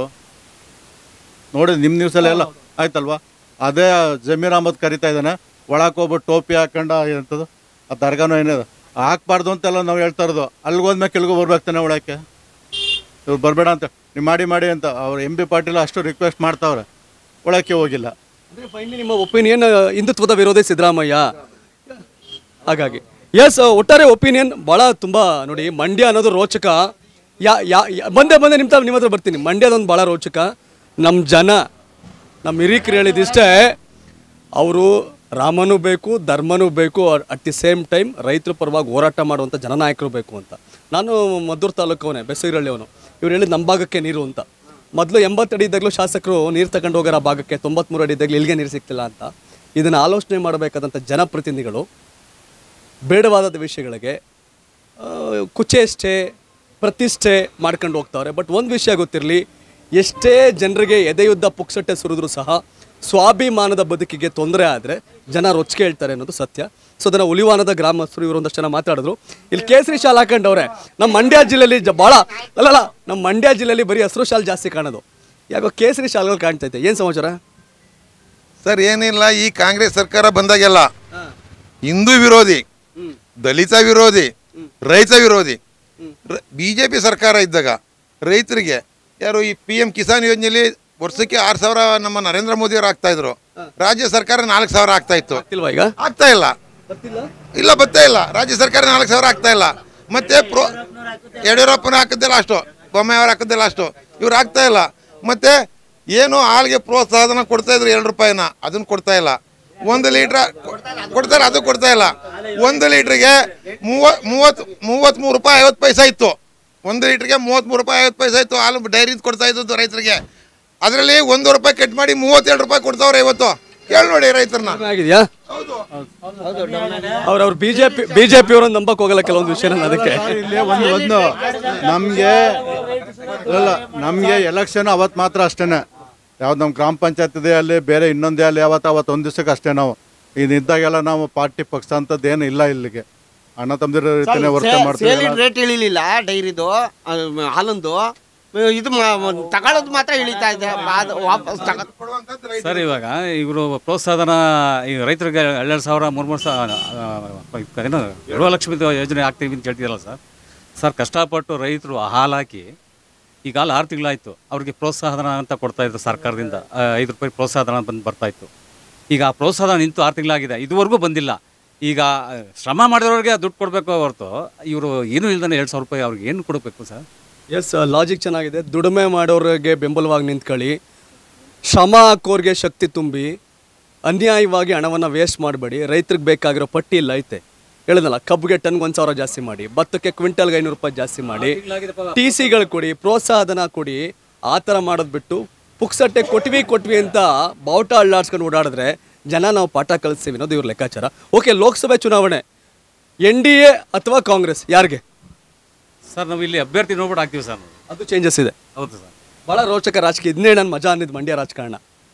ನೋಡಿ ನಿಮ್ಮ ನ್ಯೂಸಲ್ಲಿ ಎಲ್ಲ ಆಯ್ತಲ್ವಾ ಅದೇ ಜಮೀರ್ ಅಹಮದ್ ಕರಿತಾ ಇದ್ದಾನೆ ಒಳಕ್ಕೆ ಹೋಗ್ಬಿಟ್ಟು ಟೋಪಿ ಹಾಕೊಂಡು ಎಂಥದ್ದು ಆ ದರ್ಗಾನೋ ಏನಿದೆ ಹಾಕ್ಬಾರ್ದು ಅಂತೆಲ್ಲ ನಾವು ಹೇಳ್ತಾ ಇರೋದು ಅಲ್ಲಿಗೆ ಹೋದ್ಮೇಲೆ ಕೆಳಗೂ ಬರ್ಬೇಕಾನೆ ಒಳಕ್ಕೆ ಇವ್ರು ಬರಬೇಡ ಅಂತ ನೀವು ಮಾಡಿ ಮಾಡಿ ಅಂತ ಅವ್ರು ಎಂ ಬಿ ಪಾಟೀಲ್ ಅಷ್ಟು ರಿಕ್ವೆಸ್ಟ್ ಮಾಡ್ತಾವ್ರೆ ಒಳಕ್ಕೆ ಹೋಗಿಲ್ಲ ಅಂದ್ರೆ ಫೈನಲಿ ನಿಮ್ಮ ಒಪಿನಿಯನ್ ಹಿಂದುತ್ವದ ವಿರೋಧಿ ಸಿದ್ದರಾಮಯ್ಯ ಹಾಗಾಗಿ ಎಸ್ ಒಟ್ಟಾರೆ ಒಪಿನಿಯನ್ ಭಾಳ ತುಂಬ ನೋಡಿ ಮಂಡ್ಯ ಅನ್ನೋದು ರೋಚಕ ಯಾ ಯಾ ಯಾ- ಬಂದೆ ಬಂದೆ ನಿಮ್ಮ ತ- ನಿಮ್ಮ ಹತ್ರ ಬರ್ತೀನಿ ಮಂಡ್ಯದೊಂದು ಭಾಳ ರೋಚಕ ನಮ್ಮ ಜನ ನಮ್ಮ ಹಿರೀಕರು ಹೇಳಿದಿಷ್ಟೇ ಅವರು ರಾಮನೂ ಬೇಕು ಧರ್ಮನೂ ಬೇಕು ಅಟ್ ದಿ ಸೇಮ್ ಟೈಮ್ ರೈತರ ಪರವಾಗಿ ಹೋರಾಟ ಮಾಡುವಂಥ ಜನನಾಯಕರು ಬೇಕು ಅಂತ ನಾನು ಮದ್ದೂರು ತಾಲೂಕವನೇ ಬೆಸಗಿರಳ್ಳಿಯವನು ಇವ್ರು ಹೇಳಿದ ನಮ್ಮ ಭಾಗಕ್ಕೆ ನೀರು ಅಂತ ಮೊದಲು ಎಂಬತ್ತು ಅಡಿ ಇದ್ದಾಗಲೂ ಶಾಸಕರು ನೀರು ತಗೊಂಡು ಹೋಗೋರ ಭಾಗಕ್ಕೆ ತೊಂಬತ್ಮೂರು ಅಡಿ ಇದ್ದಾಗಲೂ ಇಲ್ಲಿಗೆ ನೀರು ಸಿಗ್ತಿಲ್ಲ ಅಂತ ಇದನ್ನು ಆಲೋಚನೆ ಮಾಡಬೇಕಾದಂಥ ಜನಪ್ರತಿನಿಧಿಗಳು ಬೇಡವಾದ ವಿಷಯಗಳಿಗೆ ಆ, ಕುಚೇಷ್ಟೆ ಪ್ರತಿಷ್ಠೆ ಮಾಡ್ಕೊಂಡು ಹೋಗ್ತಾವ್ರೆ ಬಟ್ ಒಂದು ವಿಷಯ ಗೊತ್ತಿರಲಿ ಎಷ್ಟೇ ಜನರಿಗೆ ಎದೆಯುದ್ದ ಪುಕ್ಸಟ್ಟೆ ಸುರಿದ್ರು ಸಹ ಸ್ವಾಭಿಮಾನದ ಬದುಕಿಗೆ ತೊಂದರೆ ಆದರೆ ಜನ ರೊಚ್ಚಿಗೆ ಹೇಳ್ತಾರೆ ಅನ್ನೋದು ಸತ್ಯ ಸೊ ಅದನ್ನು ಉಲಿವಾನದ ಗ್ರಾಮಸ್ಥರು ಇವರು ಒಂದಷ್ಟು ಜನ ಮಾತಾಡಿದ್ರು ಇಲ್ಲಿ ಕೇಸರಿ ಶಾಲ್ ಹಾಕೊಂಡವ್ರೆ ನಮ್ಮ ಮಂಡ್ಯ ಜಿಲ್ಲೆಯಲ್ಲಿ ಜ ಭಾಳ ಅಲ್ಲಲ್ಲ ನಮ್ಮ ಮಂಡ್ಯ ಜಿಲ್ಲೆಯಲ್ಲಿ ಬರೀ ಹಸಿರು ಶಾಲ್ ಜಾಸ್ತಿ ಕಾಣೋದು ಯಾಕೋ ಕೇಸರಿ ಶಾಲ್ಗಳು ಕಾಣ್ತೈತೆ ಏನು ಸಮಾಚಾರ ಸರ್ ಏನಿಲ್ಲ ಈ ಕಾಂಗ್ರೆಸ್ ಸರ್ಕಾರ ಬಂದಾಗೆಲ್ಲ ಹಿಂದೂ ವಿರೋಧಿ ದಲಿತ ವಿರೋಧಿ ರೈತ ವಿರೋಧಿ ಬಿ ಜೆ ಪಿ ಸರ್ಕಾರ ಇದ್ದಾಗ ರೈತರಿಗೆ ಯಾರು ಈ ಪಿ ಎಂ ಕಿಸಾನ್ ಯೋಜನೆಯಲ್ಲಿ ವರ್ಷಕ್ಕೆ ಆರು ಸಾವಿರ ನಮ್ಮ ನರೇಂದ್ರ ಮೋದಿ ಅವರು ಆಗ್ತಾ ಇದ್ರು ರಾಜ್ಯ ಸರ್ಕಾರ ನಾಲ್ಕು ಸಾವಿರ ಆಗ್ತಾ ಇತ್ತು ಇಲ್ವಾ ಈಗ ಆಗ್ತಾ ಇಲ್ಲ ಇಲ್ಲ ಬರ್ತಾ ಇಲ್ಲ ರಾಜ್ಯ ಸರ್ಕಾರ ನಾಲ್ಕು ಸಾವಿರ ಆಗ್ತಾ ಇಲ್ಲ ಮತ್ತೆ ಪ್ರೋ ಯಡಿಯೂರಪ್ಪನ ಹಾಕಿದ್ದೆಲ್ಲ ಅಷ್ಟು ಬೊಮ್ಮಾಯಿ ಅವ್ರು ಹಾಕಿದ್ದೆಲ್ಲ ಅಷ್ಟು ಇವ್ರು ಆಗ್ತಾ ಇಲ್ಲ ಮತ್ತೆ ಏನು ಹಾಲಿಗೆ ಪ್ರೋತ್ಸಾಹನ ಕೊಡ್ತಾ ಇದ್ರು ಎರಡು ರೂಪಾಯಿನ ಅದನ್ನ ಕೊಡ್ತಾ ಇಲ್ಲ ಒಂದು ಲೀಟ್ರ್ ಕೊಡ್ತಾರೆ ಅದು ಕೊಡ್ತಾ ಇಲ್ಲ ಒಂದು ಲೀಟ್ರಿಗೆ ಮೂವತ್ ಮೂವತ್ ಮೂವತ್ತ್ಮೂರು ರೂಪಾಯಿ ಐವತ್ತು ಪೈಸೆ ಇತ್ತು ಒಂದು ಲೀಟ್ರಿಗೆ ಮೂವತ್ತ್ಮೂರು ರೂಪಾಯಿ ಐವತ್ತು ಪೈಸೆ ಇತ್ತು ಹಾಲು ಡೈರಿ ಕೊಡ್ತಾ ಇದ್ದದ್ದು ರೈತರಿಗೆ ಅದರಲ್ಲಿ ಒಂದು ರೂಪಾಯಿ ಕಟ್ ಮಾಡಿ ಮೂವತ್ತೆರಡು ರೂಪಾಯಿ ಕೊಡ್ತಾವ್ರೆ ಇವತ್ತು ಕೇಳಿ ನೋಡಿ ರೈತರನ್ನ ಆಗಿದೆಯಾ ಅವ್ರವ್ರು ಬಿಜೆಪಿ ಬಿಜೆಪಿ ಅವರನ್ನು ನಂಬಕ್ ಹೋಗಲ್ಲ ಕೆಲವೊಂದು ವಿಷಯ ಅದಕ್ಕೆ ಇಲ್ಲಿ ಒಂದು ಒಂದು ನಮಗೆ ಅಲ್ಲ ನಮಗೆ ಎಲೆಕ್ಷನ್ ಅವತ್ತು ಮಾತ್ರ ಅಷ್ಟೇನೆ ಯಾವ್ದು ನಮ್ಮ ಗ್ರಾಮ ಪಂಚಾಯತ್ ಇದೆ ಅಲ್ಲಿ ಬೇರೆ ಇನ್ನೊಂದೇ ಅಲ್ಲಿ ಯಾವತ್ತು ಅವತ್ತು ಒಂದು ದಿವಸಕ್ಕೆ ಅಷ್ಟೇ ನಾವು ಇದು ಇದ್ದಾಗೆಲ್ಲ ನಾವು ಪಾರ್ಟಿ ಪಕ್ಷ ಅಂತದ್ದು ಏನು ಇಲ್ಲ ಇಲ್ಲಿಗೆ ಅಣ್ಣ ತಮ್ಮದಿರ ರೀತಿನೇ ವರ್ತ ಮಾಡ್ತೀವಿ ಸೇಲಿನ ರೇಟ್ ಇಳಿಲಿಲ್ಲ ಡೈರಿದು ಹಾಲಂದು ಇದು ತಗೊಳ್ಳೋದು ಮಾತ್ರ ಇಳಿತಾ ಇದೆ ಬಾದ್- ವಾಪಸ್ ತಗ ಸರ್ ಇವಾಗ ಇವರು ಪ್ರೋತ್ಸಾಹನ ಈ ರೈತರಿಗೆ ಎರಡೆರಡು ಸಾವಿರ ಮೂರು ಮೂರು ಸಾವಿರ ಏನು ಎರಡು ಲಕ್ಷ ಯೋಜನೆ ಆಗ್ತೀವಿ ಅಂತ ಹೇಳ್ತಿದ್ದಲ್ಲ ಸರ್ ಸರ್ ಕಷ್ಟಪಟ್ಟು ರೈತರು ಹಾಲು ಹಾಕಿ ಈಗ ಹಾಲು ಆರು ತಿಂಗಳಾಯಿತು ಅವ್ರಿಗೆ ಪ್ರೋತ್ಸಾಹಧನ ಅಂತ ಕೊಡ್ತಾ ಇದ್ರು ಸರ್ಕಾರದಿಂದ ಆ, ಐದು ರೂಪಾಯಿ ಪ್ರೋತ್ಸಾಹಧನ ಬಂದು ಬರ್ತಾ ಇತ್ತು ಈಗ ಆ ಪ್ರೋತ್ಸಾಹ ನಿಂತು ಆರು ತಿಂಗಳಾಗಿದೆ ಇದುವರೆಗೂ ಬಂದಿಲ್ಲ ಈಗ ಆ, ಶ್ರಮ ಮಾಡಿರೋರಿಗೆ ದುಡ್ಡು ಕೊಡಬೇಕು ಹೊರತು ಇವರು ಏನೂ ಇಲ್ದಾನೆ ಎರಡು ಸಾವಿರ ರೂಪಾಯಿ ಅವ್ರಿಗೆ ಏನು ಕೊಡಬೇಕು ಸರ್ ಎಸ್ ಲಾಜಿಕ್ ಚೆನ್ನಾಗಿದೆ ದುಡಿಮೆ ಮಾಡೋರಿಗೆ ಬೆಂಬಲವಾಗಿ ನಿಂತ್ಕೊಳ್ಳಿ ಶ್ರಮ ಹಾಕೋರಿಗೆ ಶಕ್ತಿ ತುಂಬಿ ಅನ್ಯಾಯವಾಗಿ ಹಣವನ್ನು ವೇಸ್ಟ್ ಮಾಡಬೇಡಿ ರೈತರಿಗೆ ಬೇಕಾಗಿರೋ ಪಟ್ಟಿ ಇಲ್ಲ ಐತೆ ಹೇಳಿದ್ನಲ್ಲ ಕಬ್ಬಿಗೆ ಟನ್ಗೆ ಒಂದು ಸಾವಿರ ಜಾಸ್ತಿ ಮಾಡಿ ಭತ್ತಕ್ಕೆ ಕ್ವಿಂಟಲ್ಗೆ ಐನೂರು ರೂಪಾಯಿ ಜಾಸ್ತಿ ಮಾಡಿ ಟಿ ಸಿಗಳು ಕೊಡಿ ಪ್ರೋತ್ಸಾಹಧನ ಕೊಡಿ ಆ ಥರ ಮಾಡೋದು ಬಿಟ್ಟು ಪುಕ್ಸಟ್ಟೆ ಕೊಟ್ವಿ ಕೊಟ್ವಿ ಅಂತ ಬಾವುಟ ಅಳ್ಳಾಡ್ಸ್ಕೊಂಡು ಓಡಾಡಿದ್ರೆ ಜನ ನಾವು ಪಾಠ ಕಲಿಸ್ತೀವಿ ಅನ್ನೋದು ಇವ್ರ ಲೆಕ್ಕಾಚಾರ ಓಕೆ ಲೋಕಸಭೆ ಚುನಾವಣೆ ಎನ್ ಡಿ ಎ ಅಥವಾ ಕಾಂಗ್ರೆಸ್ ಯಾರಿಗೆ ಸರ್ ನಾವು ಇಲ್ಲಿ ಅಭ್ಯರ್ಥಿ ನೋಡ್ಬಿಟ್ಟು ಹಾಕ್ತೀವಿ ಸರ್ ನಾವು ಅದು ಚೇಂಜಸ್ ಇದೆ ಹೌದು ಸರ್ ಭಾಳ ರೋಚಕ ರಾಜಕೀಯ ಇದನ್ನೇ ನಾನು ಮಜಾ ಅಂದಿದ್ದು ಮಂಡ್ಯ ರಾಜಕಾರಣ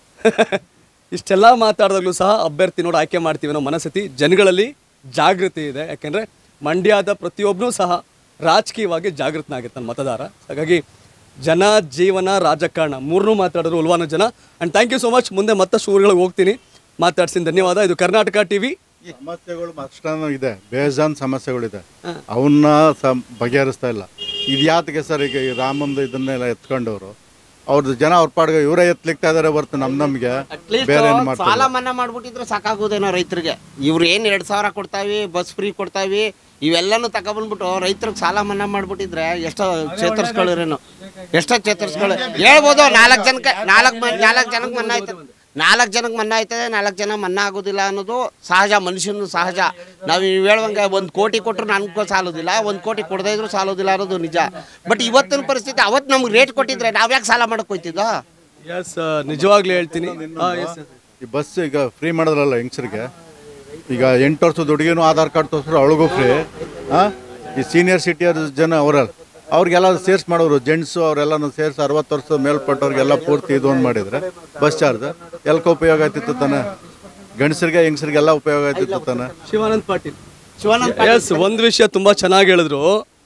ಇಷ್ಟೆಲ್ಲ ಮಾತಾಡಿದಾಗಲೂ ಸಹ ಅಭ್ಯರ್ಥಿ ನೋಡಿ ಆಯ್ಕೆ ಮಾಡ್ತೀವಿ ಅನ್ನೋ ಮನಸ್ಥಿತಿ ಜನಗಳಲ್ಲಿ ಜಾಗೃತಿ ಇದೆ ಯಾಕೆಂದರೆ ಮಂಡ್ಯದ ಪ್ರತಿಯೊಬ್ಬನೂ ಸಹ ರಾಜಕೀಯವಾಗಿ ಜಾಗೃತನಾಗಿರ್ತಾನೆ ಮತದಾರ ಹಾಗಾಗಿ ಜನ ಜೀವನ ರಾಜಕಾರಣ ಮೂರನ್ನೂ ಮಾತಾಡಿದ್ರು ಉಲ್ವಾನ ಜನ and thank you so much ಮುಂದೆ ಮತ್ತಷ್ಟು ಊರುಗಳಿಗೆ ಹೋಗ್ತೀನಿ ಮಾತಾಡ್ತೀನಿ ಧನ್ಯವಾದ ಇದು ಕರ್ನಾಟಕ ಟಿವಿ ಸಮಸ್ಯೆಗಳು ಅಷ್ಟನ್ನು ಇದೆ ಬೇಜಾನ್ ಸಮಸ್ಯೆಗಳಿದೆ ಅವನ್ನ ಸ ಬಗೆಹರಿಸ್ತಾ ಇಲ್ಲ ಇದು ಯಾತಕ್ಕೆ ಸರ್ ಈಗ ಈ ರಾಮಂದು ಇದನ್ನೆಲ್ಲ ಎತ್ಕೊಂಡವ್ರು ಅವ್ರದ್ದು ಜನ ಅವ್ರ ಪಾಡ್ಗೆ ಇವರೇ ಎತ್ತಲಿಕ್ತಾ ಇದಾರೆ ಹೊರ್ತು ನಮ್ ನಮ್ಗೆ ಬೇರೆ ಏನು ಸಾಲ ಮಾಡ್ತಾರೆ ಮನ್ನಾ ಮಾಡ್ಬಿಟ್ಟಿದ್ರೆ ಸಾಕಾಗೋದೇನೋ ರೈತರಿಗೆ ಇವ್ರು ಏನು ಎರಡು ಸಾವಿರ ಕೊಡ್ತಾವಿ ಬಸ್ ಫ್ರೀ ಕೊಡ್ತಾವಿ ಇವೆಲ್ಲನೂ ತಗೊಬಂದ್ಬಿಟ್ಟು ರೈತರಿಗೆ ಸಾಲ ಮನ್ನಾ ಮಾಡ್ಬಿಟ್ಟಿದ್ರೆ ಎಷ್ಟೋ ಚೇತರಿಸ್ಕೊಳ್ಳಿರೇನು ಎಷ್ಟೋ ಚೇತರಿಸ್ಕೊಳ್ಳಿ ಹೇಳ್ಬೋದು ನಾಲ್ಕು ಜನಕ್ಕೆ ನಾಲ್ಕು ನಾಲ್ಕು ಜನಕ್ಕೆ ಮನ್ನಾ ಆಯ್ತದೆ ನಾಲ್ಕು ಜನಕ್ಕೆ ಮನ್ನಾ ಆಯ್ತದೆ ನಾಲ್ಕು ಜನ ಮನ್ನಾ ಆಗೋದಿಲ್ಲ ಅನ್ನೋದು ಸಹಜ ಮನುಷ್ಯನ ಸಹಜ ನಾವು ನೀವು ಹೇಳುವಂಗೆ ಒಂದು ಕೋಟಿ ಕೊಟ್ಟರು ನನಗೂ ಸಾಲೋದಿಲ್ಲ ಒಂದು ಕೋಟಿ ಕೊಡದೇ ಇದ್ರು ಸಾಲೋದಿಲ್ಲ ಅನ್ನೋದು ನಿಜ ಬಟ್ ಇವತ್ತಿನ ಪರಿಸ್ಥಿತಿ ಅವತ್ತು ನಮ್ಗೆ ರೇಟ್ ಕೊಟ್ಟಿದ್ರೆ ನಾವು ಯಾಕೆ ಸಾಲ ಮಾಡಕ್ಕೆ ಹೋಯ್ತಿದ್ದೋ ಎಸ್ ನಿಜವಾಗ್ಲೂ ಹೇಳ್ತೀನಿ ಆ, yes, yes. ಈ ಬಸ್ ಈಗ ಫ್ರೀ ಮಾಡಿದ್ರಲ್ಲ ಹೆಂಗಸರಿಗೆ ಈಗ ಎಂಟು ವರ್ಷದ ಹುಡುಗಿನೂ ಆಧಾರ್ ಕಾರ್ಡ್ ತೋರಿಸ್ರು ಅವಳಿಗೂ ಫ್ರೀ ಹಾಂ ಈ ಸೀನಿಯರ್ ಸಿಟಿಯರ್ ಜನ ಅವರಲ್ಲ ಅವ್ರಿಗೆಲ್ಲ ಸೇರ್ಸ್ ಮಾಡೋರು ಜೆಂಟ್ಸು ಅವರೆಲ್ಲನೂ ಸೇರಿಸಿ ಅರವತ್ತು ವರ್ಷದ ಮೇಲ್ಪಟ್ಟವ್ರಿಗೆಲ್ಲ ಪೂರ್ತಿ ಇದು ಒಂದು ಮಾಡಿದರೆ ಬಸ್ ಚಾರ್ಜ್ ಎಲ್ಕ ಉಪಯೋಗ ಆಯ್ತಿತ್ತು ತಾನೆ ಗಂಡಸರಿಗೆ ಹೆಂಗಸರಿಗೆಲ್ಲ ಉಪಯೋಗ ಆಯ್ತಿತ್ತು ತಾನೆ ಶಿವಾನಂದ್ ಪಾಟೀಲ್ ಶಿವಾನಂದ ಎಸ್ ಒಂದು ವಿಷಯ ತುಂಬಾ ಚೆನ್ನಾಗಿ ಹೇಳಿದ್ರು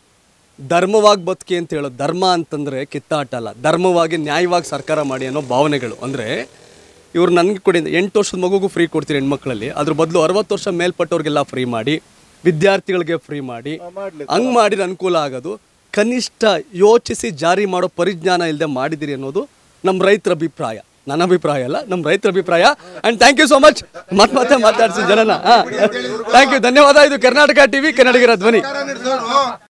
ಧರ್ಮವಾಗಿ ಬದುಕಿ ಅಂತ ಹೇಳೋದು ಧರ್ಮ ಅಂತಂದ್ರೆ ಕಿತ್ತಾಟ ಅಲ್ಲ ಧರ್ಮವಾಗಿ ನ್ಯಾಯವಾಗಿ ಸರ್ಕಾರ ಮಾಡಿ ಅನ್ನೋ ಭಾವನೆಗಳು ಅಂದ್ರೆ ಇವ್ರು ನನಗೆ ಕೊಡಿ ಎಂಟು ವರ್ಷದ ಮಗುಗೂ ಫ್ರೀ ಕೊಡ್ತೀರಿ ಹೆಣ್ಮಕ್ಳಲ್ಲಿ ಅದ್ರ ಬದಲು ಅರವತ್ತು ವರ್ಷ ಮೇಲ್ಪಟ್ಟವ್ರಿಗೆಲ್ಲ ಫ್ರೀ ಮಾಡಿ ವಿದ್ಯಾರ್ಥಿಗಳಿಗೆ ಫ್ರೀ ಮಾಡಿ ಹಂಗ್ ಮಾಡಿದ್ರೆ ಅನುಕೂಲ ಆಗೋದು ಕನಿಷ್ಠ ಯೋಚಿಸಿ ಜಾರಿ ಮಾಡೋ ಪರಿಜ್ಞಾನ ಇಲ್ಲದೆ ಮಾಡಿದಿರಿ ಅನ್ನೋದು ನಮ್ಮ ರೈತರ ಅಭಿಪ್ರಾಯ ನನ್ನ ಅಭಿಪ್ರಾಯ ಅಲ್ಲ ನಮ್ಮ ರೈತರ ಅಭಿಪ್ರಾಯ and thank you so much ಮತ್ತೆ ಮತ್ತೆ ಮಾತಾಡ್ಸಿ ಜನನ ಹಾಂ ಥ್ಯಾಂಕ್ ಯು ಧನ್ಯವಾದ ಇದು ಕರ್ನಾಟಕ ಟಿವಿ ಕನ್ನಡಿಗರ ಧ್ವನಿ ಸರ್ಕಾರ ನಡೆಸೋರು